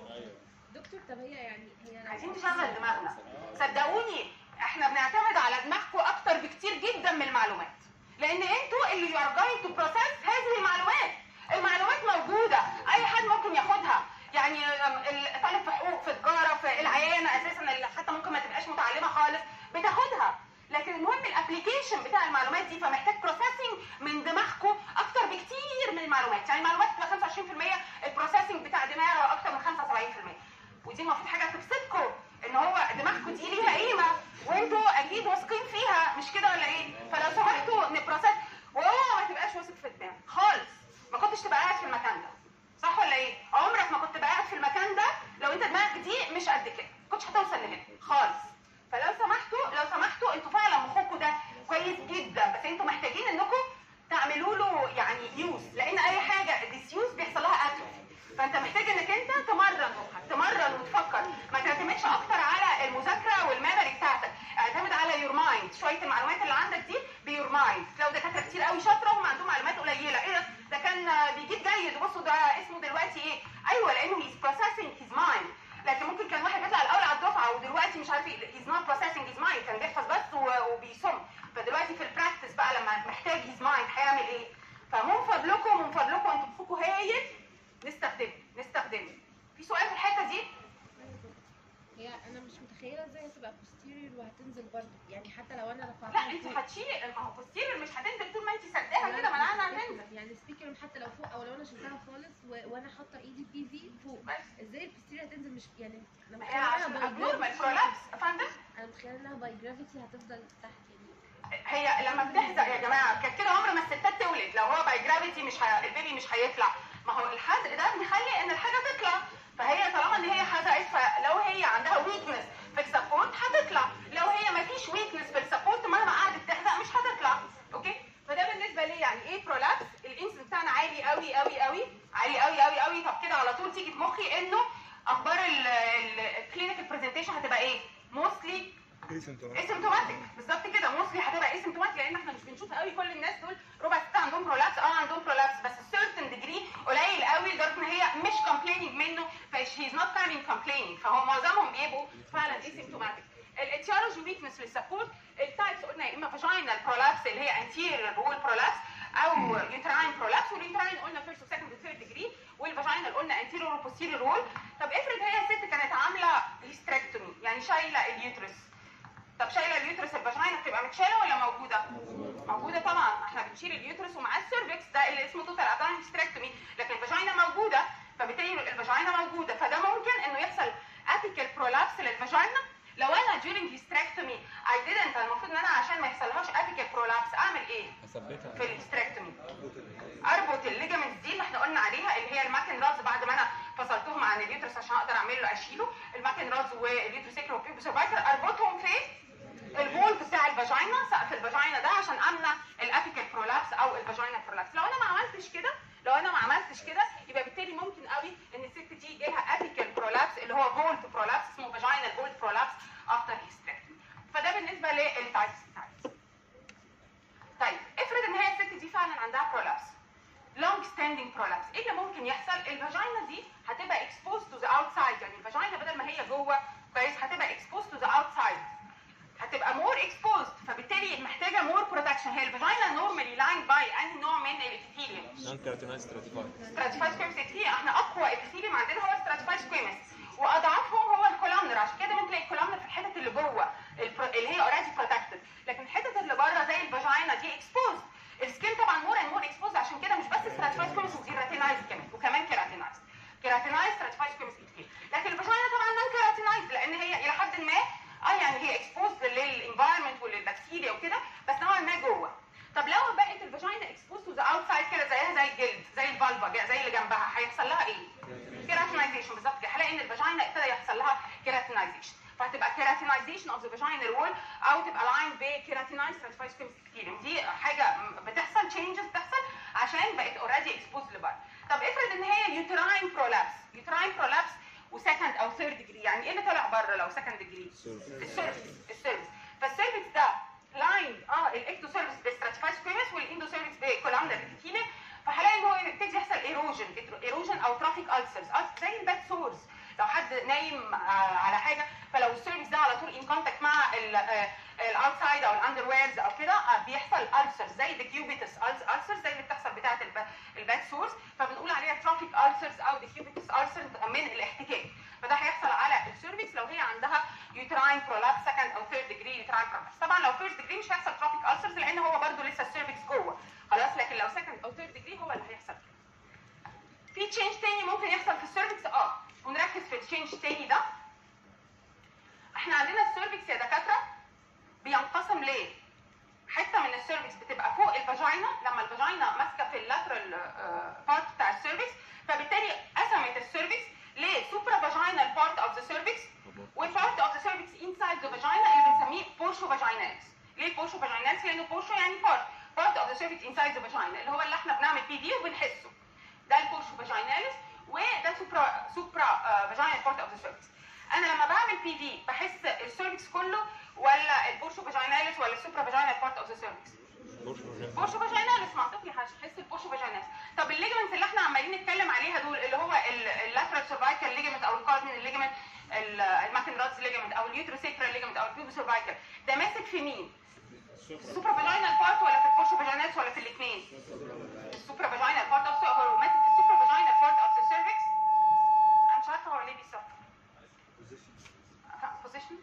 دكتور طب هي يعني هي عايزين تشغل دماغنا صدقوني احنا بنعتمد على دماغكم اكتر بكتير جدا من المعلومات لان انتوا اللي you are going to process هذه المعلومات المعلومات موجوده اي حد ممكن ياخدها يعني الطالب في حقوق في تجاره في العيانه اساسا اللي حتى ممكن ما تبقاش متعلمه خالص بتاخدها لكن المهم الابلكيشن بتاع المعلومات دي فمحتاج بروسيسنج من دماغكم اكتر بكتير من المعلومات يعني المعلومات بتبقى 25% البروسيسنج بتاع دماغه اكتر من 75% ودي المفروض حاجه تبسطكم ان هو دماغكم دي ليها قيمه وانتوا اكيد واثقين فيها مش كده ولا ايه فلو سمحتوا نبروسيس واوعى ما تبقاش واثق في الدماغ خالص ما كنتش تبقى قاعد في المكان ده صح ولا ايه عمرك ما كنت تبقى قاعد في المكان ده لو انت دماغك دي مش قد كده كنتش هتوصل لهنا خالص فلو سمحتوا لو سمحتوا انتوا فعلا مخكم ده كويس جدا بس انتوا محتاجين انكم تعملوا له يعني يوز لان اي حاجه ديسيوز بيحصل لها اتروفي فانت محتاج انك انت تمرن مخك تمرن وتفكر ما تعتمدش اكتر على المذاكره والميموري بتاعتك اعتمد على يور مايند شويه المعلومات اللي عندك دي بيور مايند لو دكاتره كتير قوي شاطره وهم عندهم معلومات قليله ايه ده ده كان بيجيب جيد بصوا ده اسمه دلوقتي ايه ايوه لانه هيز بروسيسنج هيز مايند لكن ممكن كان واحد بيطلع الاول على الدفعه ودلوقتي مش عارف هيز نوت بروسيسنج هيز مايند كان بيحفظ بس و- وبيصم فدلوقتي في البراكتس بقى لما محتاج هيز مايند هيعمل ايه فمن فضلكم من فضلكم انتوا مخكم هايل نستخدمه نستخدمه في سؤال في الحته دي هي انا مش متخيله ازاي هتبقى posterior وهتنزل برضه يعني حتى لو انا رفعتها لا انت لفوق. هتشيلي ما هو بوستيريور مش هتنزل طول ما انت سداها كده منعنا هتنزل يعني سبيكر حتى لو فوق او لو انا شلتها خالص و... وانا حاطه ايدي بي في فوق بس ازاي البوستيريور هتنزل مش يعني انا ما هي متخيله عشان انها by ابنورمال gravity. برولابس يا فندم انا متخيله انها باي جرافيتي هتفضل تحت يعني هي لما بتحزق يا جماعه كانت كده عمر ما الستات تولد لو هو باي جرافيتي مش ه... البيبي مش هيطلع ما هو الحزق ده بيخلي ان الحاجه تطلع فهي طالما ان هي حزقت فلو هي عندها ويكنس في السبورت هتطلع لو هي ما فيش ويكنس في السبورت مهما قعدت تحزق مش هتطلع اوكي فده بالنسبه لي يعني ايه برولابس الانسن بتاعنا عالي قوي قوي قوي عالي قوي قوي قوي طب كده على طول تيجي في مخي انه اخبار الكلينيكال برزنتيشن هتبقى ايه موستلي اسيمتوماتيك بالظبط كده موستلي هتبقى اسيمتوماتيك لان احنا مش بنشوف قوي كل الناس دول ربع ست عندهم برولابس اه عندهم برولابس بس سيرتن ديجري قليل قوي لدرجه ان هي مش كومبليننج منه فشي از نوت كامينج كومبليننج فهو معظمهم بيبقوا فعلا اسيمتوماتيك الاتيولوجي ويكنس للسبورت التايبس قلنا يا اما فاجينال برولابس اللي هي انتيريور وول برولابس او يوتراين برولابس واليوتراين قلنا فيرست وسكند وثيرد ديجري والفاجينال قلنا انتيريور وبوستيريور وول طب افرض هي ست كانت عامله هيستريكتومي يعني شايله اليوترس طب شايله اليوترس الفاجينا بتبقى متشاله ولا موجوده؟ موجوده طبعا احنا بنشيل اليوترس ومعاه السيرفكس ده اللي اسمه توتال ابدان هيستريكتومي لكن الفاجينا موجوده فبالتالي الفاجينا موجوده فده ممكن انه يحصل ابيكال برولابس للفاجينا لو انا during hysterectomy I didn't المفروض ان انا عشان ما يحصلهاش ابيكال برولابس اعمل ايه؟ اثبتها في الهيستريكتومي اربط الليجامنتس دي اللي احنا قلنا عليها اللي هي الماكن رادز بعد ما انا فصلتهم عن اليوترس عشان اقدر اعمل له اشيله الماكن رادز واليوتروسيكل والبيبو سيرفايكر اربطهم في الفولت بتاع الفاجينا سقف الفاجينا ده عشان امنع الابيكال برولابس او الفاجينا برولابس لو انا ما عملتش كده لو انا ما عملتش كده يبقى بالتالي ممكن قوي ان الست دي يجي لها ابيكال برولابس اللي هو فولت برولابس اسمه فاجينال فولت برولابس افتر هيستريكتومي فده بالنسبه للتايبس بتاعتي طيب افرض ان هي الست دي فعلا عندها برولابس لونج ستاندينج برولابس ايه اللي ممكن يحصل الفاجينا دي هتبقى exposed to the outside يعني الفاجينا بدل ما هي جوه كويس هتبقى exposed ستراتيفايد ستراتيفايد سكويمس ابيثيليوم احنا اقوى ابيثيليوم عندنا هو ستراتيفايد سكويمس واضعفهم هو الكولامنر عشان كده ممكن تلاقي الكولامنر في الحتت اللي جوه البرو- اللي هي اوريدي بروتكتد لكن الحتت اللي بره زي الفاجينا دي اكسبوز السكين طبعا مور اند مور اكسبوز عشان كده مش بس ستراتيفايد سكويمس وكيراتينايز كمان وكمان كيراتينايز كيراتينايز ستراتيفايد سكويمس ابيثيليوم لكن الفاجينا طبعا نون كيراتينايز لان هي الى حد ما اه يعني هي اكسبوز للانفايرمنت وللبكتيريا وكده بس نوعا ما جوه طب لو بقت الفاجينا اكسبوز تو ذا اوتسايد كده زيها زي الجلد زي الفالفا زي اللي جنبها هيحصل لها ايه؟ كيراتينايزيشن بالظبط كده هلاقي ان الفاجينا ابتدى يحصل لها كيراتينايزيشن فهتبقى كيراتينايزيشن اوف ذا فاجينال وول او تبقى لاين بكيراتينايز ستراتيفايد سكيمس كتير دي حاجه م- بتحصل تشينجز بتحصل عشان بقت اوريدي اكسبوز لبره طب افرض ان هي يوتراين برولابس يوتراين برولابس وسكند او ثيرد ديجري يعني ايه اللي طلع بره لو سكند ديجري السيرفس السيرفس فالسيرفس ده لاين اه الاكتو سيرفس بستراتيفايد سكويمس والاندو سيرفس بكولامنر ابيثيليوم فهلاقي ان هو يبتدي يحصل ايروجن ايروجن او ترافيك السرز زي الباد سورز لو حد نايم آه، على حاجه فلو السيرفس ده على طول ان كونتاكت مع الاوتسايد او الاندر ويرز او كده آه، بيحصل السرز زي الديكيوبيتس السرز زي اللي بتحصل بتاعه الباد سورز فبنقول عليها ترافيك السرز او ديكيوبيتس السرز من الاحتكاك فده هيحصل على السيرفكس لو هي عندها يوتراين برولابس سكند او ثيرد ديجري يوتراين برولابس طبعا لو فيرست ديجري مش هيحصل ترافيك السرز لان هو برده لسه السيرفكس جوه خلاص لكن لو سكند او ثيرد ديجري هو اللي هيحصل كده في تشينج تاني ممكن يحصل في السيرفكس اه ونركز في التشينج التاني ده احنا عندنا السيرفكس يا دكاتره بينقسم ليه حته من السيرفكس بتبقى فوق الفاجينا لما الفاجينا ماسكه في اللاترال بارت بتاع السيرفكس فبالتالي قسمت السيرفكس لسوبرا فاجينال بارت اوف ذا سيرفكس وبارت اوف ذا سيرفكس انسايد ذا فاجينا اللي بنسميه بورشو فاجينالز ليه بورشو فاجينالز لانه بورشو يعني بارت بارت اوف ذا سيرفكس انسايد ذا فاجينا اللي هو اللي احنا بنعمل فيه دي وبنحسه ده البورشو فاجينالز وده سوبرا سوبرا فاجينال بارت اوف ذا سيرفكس انا لما بعمل بي في بحس السيرفكس كله ولا البورشو فاجينالز ولا السوبرا فاجينال بارت اوف ذا سيرفكس بورشو فاجينالس منطقي هتحس البورشو فاجينالس طب الليجمنتس اللي احنا عمالين نتكلم عليها دول اللي هو اللاترال سيرفايكال ليجمنت او الكاردينال ليجمنت الماكن رادز ليجمنت او اليوتروسيكرال ليجمنت او البيوبو سيرفايكال ده ماسك في مين؟ السوبرا فاجينال بارت ولا في البورشو فاجينالس ولا في الاثنين؟ السوبرا فاجينال بارت اوف هو ماسك في السوبرا فاجينال بارت اوف ذا سيرفكس انا مش عارفه هو ليه بيصفر بوزيشن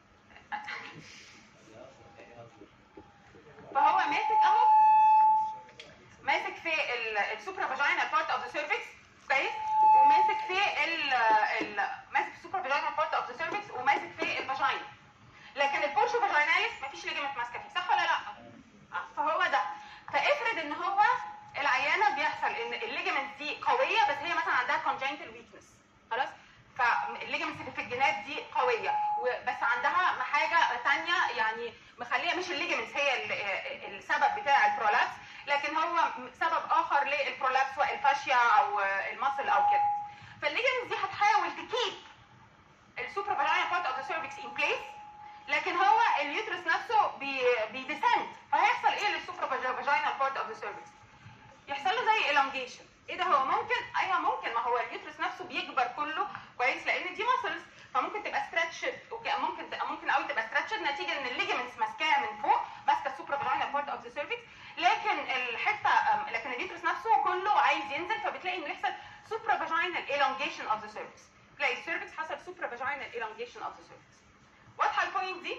فهو ماسك اهو ماسك في السوبرا فاجينال بارت اوف ذا سيرفكس كويس وماسك في ال ال ماسك في السوبرا فاجينال بارت اوف ذا سيرفكس وماسك في الفاجينا لكن البورشو فاجيناليس مفيش ليجمنت ماسكه فيه صح ولا لا؟ آه، فهو ده فافرض ان هو العيانه بيحصل ان الليجمنت دي قويه بس هي مثلا عندها congenital weakness خلاص فالليجمنتس اللي في الجناب دي قويه وبس عندها حاجه ثانيه يعني مخليه مش الليجمنتس هي ال- السبب بتاع البرولابس لكن هو سبب اخر للبرولابس سواء الفاشيا او المصل او كده فالليجمنتس دي هتحاول تكيب السوبر فاجينال بارت اوف ذا سيرفكس ان بليس لكن هو اليوترس نفسه بي بيديسند فهيحصل ايه للسوبر فاجينال بارت اوف ذا سيرفكس يحصل له زي elongation ايه ده هو ممكن ايوه ممكن ما هو اليوترس نفسه بيكبر كله كويس لان دي ماسلز فممكن تبقى ستريتشد ممكن تبقى ممكن قوي تبقى ستريتشد نتيجه ان الليجمنتس ماسكاها من فوق ماسكه السوبرا فاجينال بارت اوف ذا سيرفكس لكن الحته أم، لكن اليوترس نفسه كله عايز ينزل فبتلاقي انه يحصل سوبرا فاجينال elongation اوف ذا سيرفكس تلاقي السيرفكس حصل سوبرا فاجينال elongation اوف ذا سيرفكس واضحه البوينت دي؟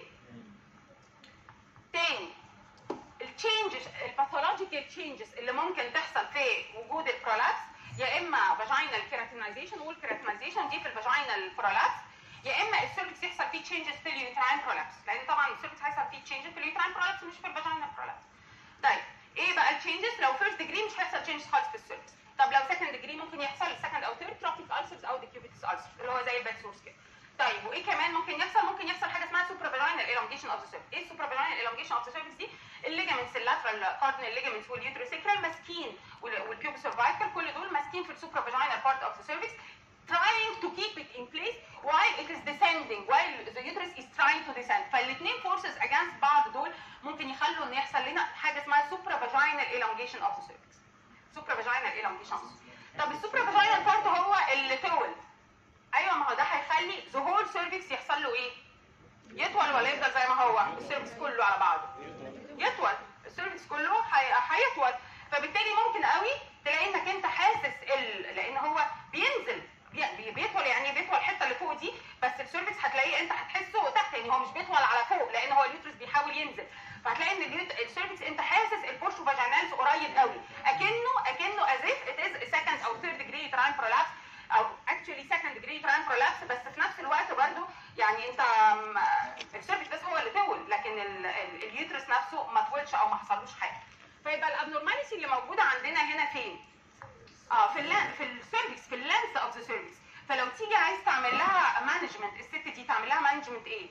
تاني التشينجز الباثولوجيكال تشينجز اللي ممكن تحصل في وجود البرولابس يا اما فاجينال كيراتينايزيشن والكيراتينايزيشن دي في الفاجينال برولابس يا اما السيرفكس يحصل فيه تشينجز في اليوتراين برولابس لان طبعا السيرفكس هيحصل فيه تشينجز في اليوتراين برولابس مش في الفاجينال برولابس طيب ايه بقى التشينجز لو فيرست ديجري مش هيحصل تشينجز خالص في السيرفكس طب لو سكند ديجري ممكن يحصل سكند او ثيرد تروفيك السرز او ديكيوبيتس السرز اللي هو زي الباد سورس كده طيب وايه كمان ممكن يحصل ممكن يحصل حاجه اسمها سوبرا فاجينال elongation اوف ذا سيرفكس ايه السوبرا فاجينال elongation اوف ذا سيرفكس دي الليجامنتس اللاترال كاردينال ليجامنتس واليوتروسيكرال ماسكين والبيوبو سيرفايكال كل دول ماسكين في السوبرا فاجينال بارت اوف ذا سيرفكس trying to keep it in place while it is descending while the uterus is trying to descend فالاثنين forces against بعض دول ممكن يخلوا ان يحصل لنا حاجه اسمها supra vaginal elongation of the cervix supra vaginal elongation طب السوبرا vaginal بارت هو اللي طول ايوه ما هو ده هيخلي the whole cervix يحصل له ايه يطول ولا يفضل زي ما هو السيرفكس كله على بعضه يطول السيرفكس كله هي- هيطول فبالتالي ممكن قوي تلاقي انك انت حاسس ال... لان هو بينزل بي- بي- بيطول يعني إيه بيطول الحته اللي فوق دي بس السيرفكس هتلاقيه انت هتحسه تحت يعني هو مش بيطول على فوق لان هو اليوترس بيحاول ينزل فهتلاقي ان اليوت- السيرفكس انت حاسس البورشو فاجينالز قريب قوي اكنه اكنه از اف ات از سكند او ثيرد جريد تراين برولابس او اكشولي سكند جريد تراين برولابس بس في نفس الوقت برضو يعني انت م- السيرفكس بس هو اللي طول لكن ال- ال- اليوترس نفسه ما طولش او ما حصلوش حاجه فيبقى الابنورماليتي اللي موجوده عندنا هنا فين؟ اه في اللان في السيرفكس في اللانس اوف ذا سيرفكس فلو تيجي عايز تعمل لها مانجمنت الست دي تعمل لها مانجمنت ايه؟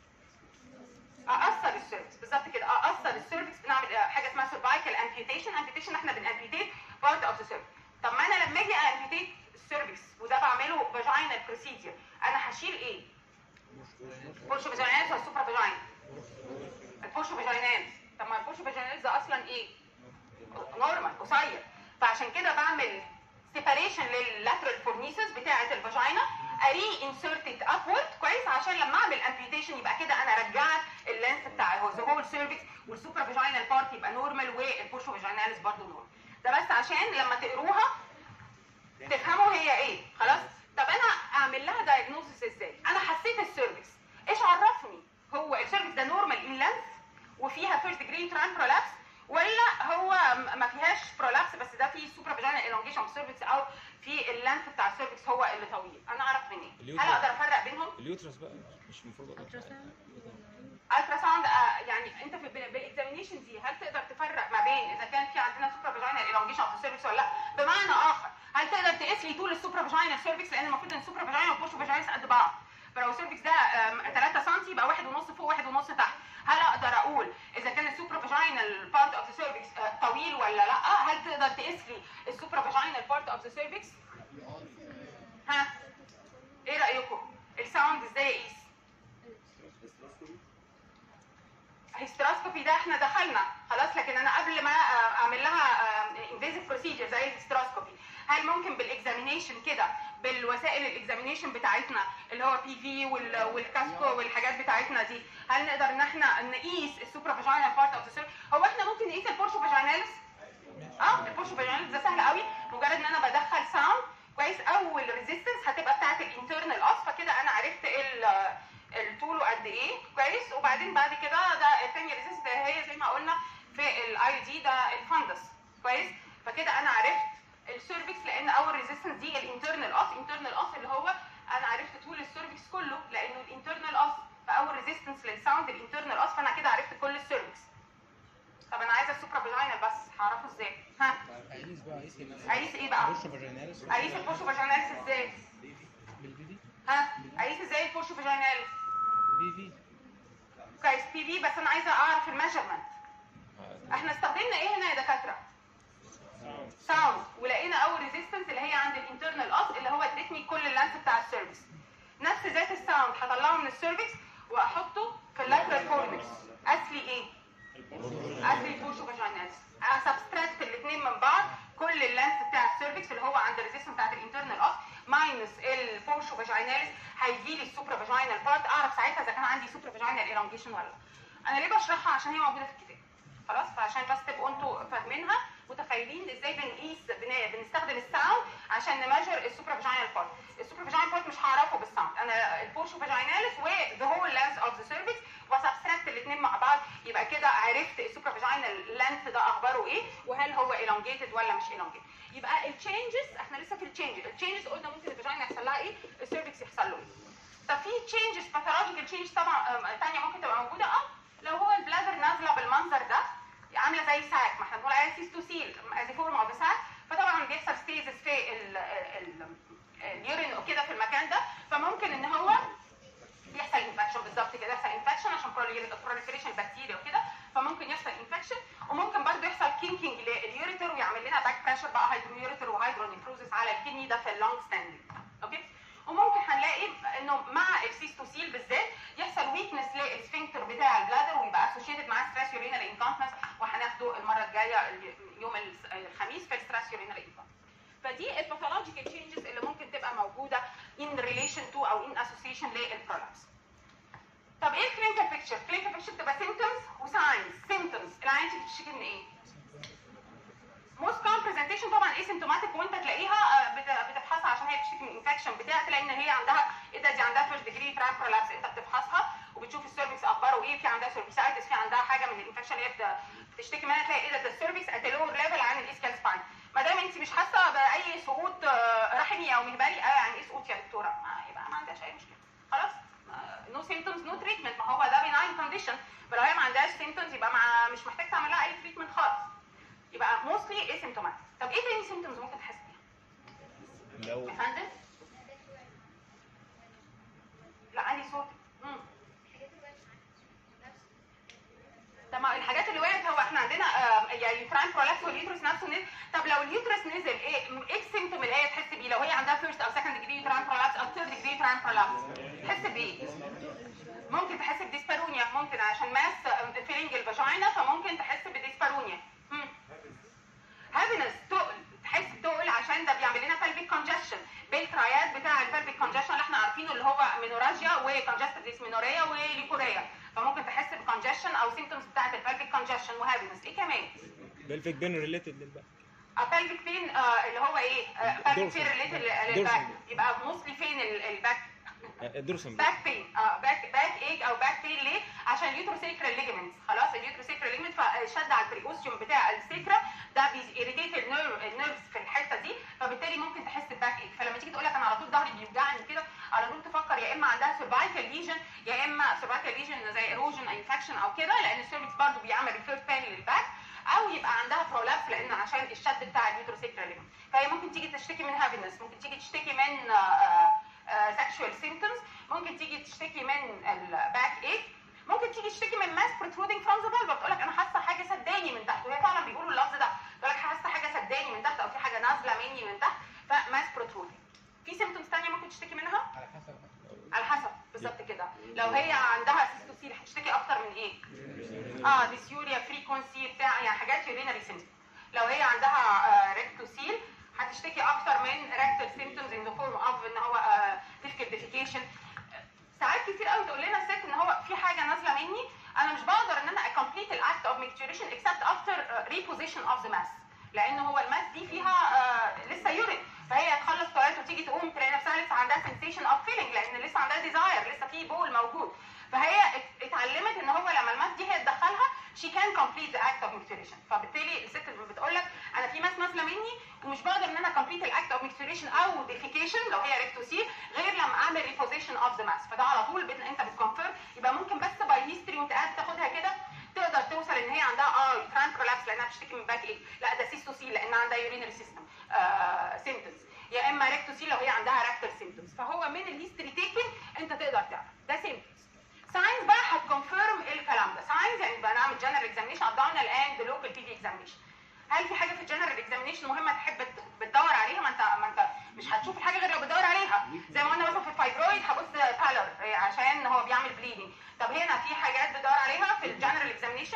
اقصر السيرفكس بالظبط كده اقصر السيرفكس بنعمل آه، حاجه اسمها سيرفايكال امبيوتيشن امبيوتيشن احنا بنامبيوتيت بارت اوف ذا سيرفكس طب ما انا لما اجي امبيوتيت السيرفكس وده بعمله فاجينال بروسيدير انا هشيل ايه؟ بورشو فاجينالز ولا سوبرا فاجينال؟ البورشو فاجينالز طب ما البورشو فاجينالز ده اصلا ايه؟ نورمال قصير فعشان كده بعمل سيباريشن لللاترال فورنيسز بتاعه الفاجينا اري انسرتد ابورد كويس عشان لما اعمل امبيوتيشن يبقى كده انا رجعت اللينث بتاع هو ذا هول سيرفكس والسوبرا فاجينال بارت يبقى نورمال والبوشو فاجيناليس برضه نورمال ده بس عشان لما تقروها تفهموا هي ايه خلاص طب انا اعمل لها دايجنوستس ازاي انا حسيت السيرفكس ايش عرفني هو السيرفكس ده نورمال ان لينث وفيها فيرست جرين تران برولابس ولا هو م- ما فيهاش برولابس بس ده فيه سوبرا فاجينال الونجيشن سيرفكس او في اللينث بتاع السيرفكس هو اللي طويل انا اعرف منين اليوترس. هل اقدر افرق بينهم اليوترس بقى مش المفروض التراساوند الترا ساوند آه، يعني انت في بالاكزامينيشن دي هل تقدر تفرق ما بين اذا كان في عندنا سوبرا فاجينال الونجيشن في السيرفكس ولا لا بمعنى اخر هل تقدر تقيس لي طول السوبرا فاجينال سيرفكس لان المفروض ان السوبرا فاجينال والبوشو فاجينالز قد بعض فلو السيرفكس ده 3 سم يبقى واحد ونص فوق واحد ونص تحت هل اقدر اقول اذا كان السوبرا فاجينال بارت اوف ذا سيرفكس طويل ولا لا هل تقدر تقيس لي السوبرا فاجينال بارت اوف ذا سيرفكس ها ايه رايكم الساوند ازاي اقيس هيستراسكوبي ده احنا دخلنا خلاص لكن انا قبل ما آه، اعمل لها انفيزيف بروسيجر زي الهيستراسكوبي هل ممكن بالاكزامينيشن كده بالوسائل الاكزامينيشن بتاعتنا اللي هو بي في والكاسكو والحاجات بتاعتنا دي هل نقدر ان احنا نقيس السوبرا فاجينال بارت اوف ذا هو احنا ممكن نقيس البورشو فاجيناليس اه البورشو فاجيناليس ده سهل قوي مجرد ان انا بدخل ساوند كويس اول ريزيستنس هتبقى بتاعت الانترنال اس فكده انا عرفت ال الطوله قد ايه كويس وبعدين بعد كده ده الثانيه ريزيستنس هي زي ما قلنا في الاي دي ده الفندس كويس فكده انا عرفت السيرفكس لان اول ريزيستنس دي الانترنال اس انترنال اس اللي هو انا عرفت طول السيرفكس كله لانه الانترنال اس فاول ريزيستنس للساوند الانترنال اس فانا كده عرفت كل السيرفكس طب انا عايزه السوبرا فاجينال بس هعرفه ازاي ها عايز بقى عايز عايز ايه بقى بورشو فاجيناليس عايز البورشو فاجيناليس ازاي بالبي في ها عايز ازاي البورشو فاجيناليس بي في كويس بي في بس انا عايزه اعرف الميجرمنت احنا استخدمنا ايه هنا يا دكاتره ساوند ولقينا اول ريزيستنس اللي هي عند الانترنال اس اللي هو ادتني كل اللانس بتاع السيرفكس نفس ذات الساوند هطلعه من السيرفكس واحطه في اللاترال كورنكس اصلي ايه اصلي البوشو فاجيناليس سبستراكت الاثنين من بعض كل اللانس بتاع السيرفكس اللي هو عند الريزيستنس بتاعت الانترنال اس ماينس البورشو فاجيناليس هيجي لي السوبرا فاجينال بارت اعرف ساعتها اذا كان عندي سوبرا فاجينال الونجيشن ولا لا انا ليه بشرحها عشان هي موجوده في الكتاب خلاص فعشان بس تبقوا انتوا فاهمينها متخيلين ازاي بنقيس بن- بنستخدم الساوند عشان نمجر السوبرا فاجينال بارت السوبرا فاجينال بارت مش هعرفه بالساوند انا البورشو فاجيناليس وذا هول لانس اوف ذا سيرفكس وسبستراكت الاثنين مع بعض يبقى كده عرفت السوبرا فاجينال لانث ده اخباره ايه وهل هو elongated ولا مش elongated يبقى التشينجز احنا لسه في التشينجز التشينجز قلنا ممكن الفاجينا يحصل لها ايه السيرفكس يحصل له ايه طب في تشينجز باثولوجيكال تشينجز طبعا آم، تانية ممكن تبقى موجوده اه لو هو البلادر نازله بالمنظر ده عامله زي ساك ما احنا بنقول عليها سيستوسيل زي فورم اوف ساك فطبعا بيحصل ستيزس في ال- ال- اليورين وكده في المكان ده فممكن ان هو يحصل انفكشن بالظبط كده يحصل انفكشن عشان بروليفريشن البكتيريا وكده فممكن يحصل انفكشن وممكن برضه يحصل كينكينج لليوريتر ويعمل لنا باك بريشر بقى هيدرو يوريتر وهيدرو نيفروزس على الكدني ده في اللونج ستاندنج اوكي وممكن هنلاقي انه مع السيستوسيل بالذات يحصل ويكنس للسفنكتر بتاع البلادر ويبقى اسوشيتد مع ستريس يورينال انكونتنس وهناخده المره الجايه يوم الخميس في الستريس يورينال انكونتنس فدي الباثولوجيكال تشينجز اللي ممكن تبقى موجوده in relation to او in association للبرولابس. طب ايه الكلينيكال بيكتشر؟ الكلينيكال بيكتشر بتبقى symptoms وساينز symptoms العيان دي بتشتكي من ايه؟ برزنتيشن طبعا اسيمتوماتيك وانت تلاقيها آه، بت- بتفحصها عشان هي بتشتكي من انفكشن بتاع تلاقي ان هي عندها ايه ده دي عندها فيرست ديجري ترام برولابس انت بتفحصها وبتشوف السيرفكس اخباره ايه في عندها سيرفيسايتس في عندها حاجه من الانفكشن اللي هي بت- بتشتكي منها تلاقي ايه ده ده السيرفكس ات لور ليفل عن الاسكال سباين ما دام انت مش حاسه باي سقوط آه، رحمي او مهبلي آه يعني ايه سقوط يا دكتوره ما يبقى ما عندهاش اي مشكله خلاص نو سيمتومز نو تريتمنت ما هو ده بيناين كونديشن فلو هي ما عندهاش سيمتومز يبقى مع مش محتاج تعمل لها اي تريتمنت خالص يبقى موستلي اسيمتوماتيك طب ايه تاني سيمتومز ممكن تحس بيها؟ لو يا فندم؟ لا عادي صوت مم. طب ما الحاجات اللي وقعت هو احنا عندنا آه، يعني يوتراين برولابس واليوترس نفسه نزل طب لو اليوترس نزل ايه ايه السيمتوم اللي هي تحس بيه لو هي عندها فيرست او سكند ديجري يوتراين برولابس او ثيرد ديجري يوتراين برولابس تحس بايه؟ ممكن تحس بديسبارونيا ممكن عشان ماس فيلينج الفاجينا فممكن تحس بديسبارونيا مم. هابينس تقل تحس بتقل عشان ده بيعمل لنا pelvic congestion بالترايات بتاع البلفيك congestion اللي احنا عارفينه اللي هو مينوراجيا وكونجستيف ديسمينوريا وليكوريا فممكن تحس بكونجشن او سيمتومز بتاعت البلفيك congestion وهابينس ايه كمان؟ بلفيك بين ريليتد للباك pelvic pain آه اللي هو ايه؟ آه pelvic pain Dorsal. related للباك Dorsal. يبقى موستلي فين ال- الباك الدورسم باك بين اه باك باك ايج او باك بين ليه؟ عشان اليوتروسيكرال ليجمنتس خلاص اليوتروسيكرال ليجمنت فشد على البريوستيوم بتاع السيكرا ده بيريتيت النيرفز في الحته دي فبالتالي ممكن تحس بباك ايج فلما تيجي تقول لك انا على طول ظهري بيوجعني كده على طول تفكر يا اما عندها سيرفايكال ليجن يا اما سيرفايكال ليجن زي ايروجن انفكشن او كده لان السيرفكس برضه بيعمل ريفير بين للباك او يبقى عندها برولابس لان عشان الشد بتاع اليوتروسيكرال ليجمنت فهي ممكن تيجي تشتكي من هابينس ممكن تيجي تشتكي من سexual symptoms ممكن تيجي تشتكي من الباك ايك ممكن تيجي تشتكي من ماس protruding from the vulva بتقول لك انا حاسه حاجه سداني من تحت وهي فعلا بيقولوا اللفظ ده تقول لك حاسه حاجه سداني من تحت او في حاجه نازله مني من تحت فماس protruding في سيمتومز ثانيه ممكن تشتكي منها على حسب على حسب بالظبط كده لو هي عندها سيستوسيل هتشتكي اكتر من ايه اه ديسيوريا فريكونسي بتاع يعني حاجات يورينري سيمتوم لو هي عندها ريكتوسيل هتشتكي اكتر من ريكتال سيمتومز ان ذا فورم اوف ان هو تفكر ديفيكيشن ساعات كتير قوي تقول لنا الست ان هو في حاجه نازله مني انا مش بقدر ان انا اكمبليت الاكت اوف ميكتوريشن اكسبت افتر ريبوزيشن اوف ذا ماس لان هو الماس دي فيها آه، لسه يورين فهي تخلص تواليت وتيجي تقوم تلاقي نفسها لسه عندها سنسيشن اوف فيلينج لان لسه عندها ديزاير لسه في بول موجود فهي ات- اتعلمت ان هو لما الماس دي هي تدخلها شي كان كومبليت ذا اكت اوف ميكتوريشن فبالتالي الست بتقول لك انا في ماس نازله مني ومش بقدر ان انا كومبليت الاكت اوف ميكتوريشن او ديفيكيشن لو هي ريكتوسي غير لما اعمل ريبوزيشن اوف ذا ماس فده على طول بت... انت بتكونفيرم يبقى ممكن بس باي هيستوري وانت قاعد تاخدها كده تقدر توصل ان هي عندها اه يوتران برولابس لانها بتشتكي من باك ايه لا ده سيستوسيل لان عندها يورينري سيستم سيمتومز يا اما ريكتوسيل لو هي عندها راكتال سيمتومز فهو من الهيستوري تيكنج انت تقدر تعرف ده سيمتومز ساينز بقى هتكونفيرم الكلام ده ساينز يعني بقى نعمل جنرال اكزامينشن ابداونال اند لوكال بي دي اكزامينشن هل في حاجه في الجنرال اكزامينشن مهمه تحب بت- بتدور عليها ما انت ما انت مش هتشوف الحاجه غير لو بتدور عليها زي ما قلنا مثلا في الفايبرويد هبص بالر عشان هو بيعمل بليدنج طب هنا في حاجات بتدور عليها في الجنرال اكزامينشن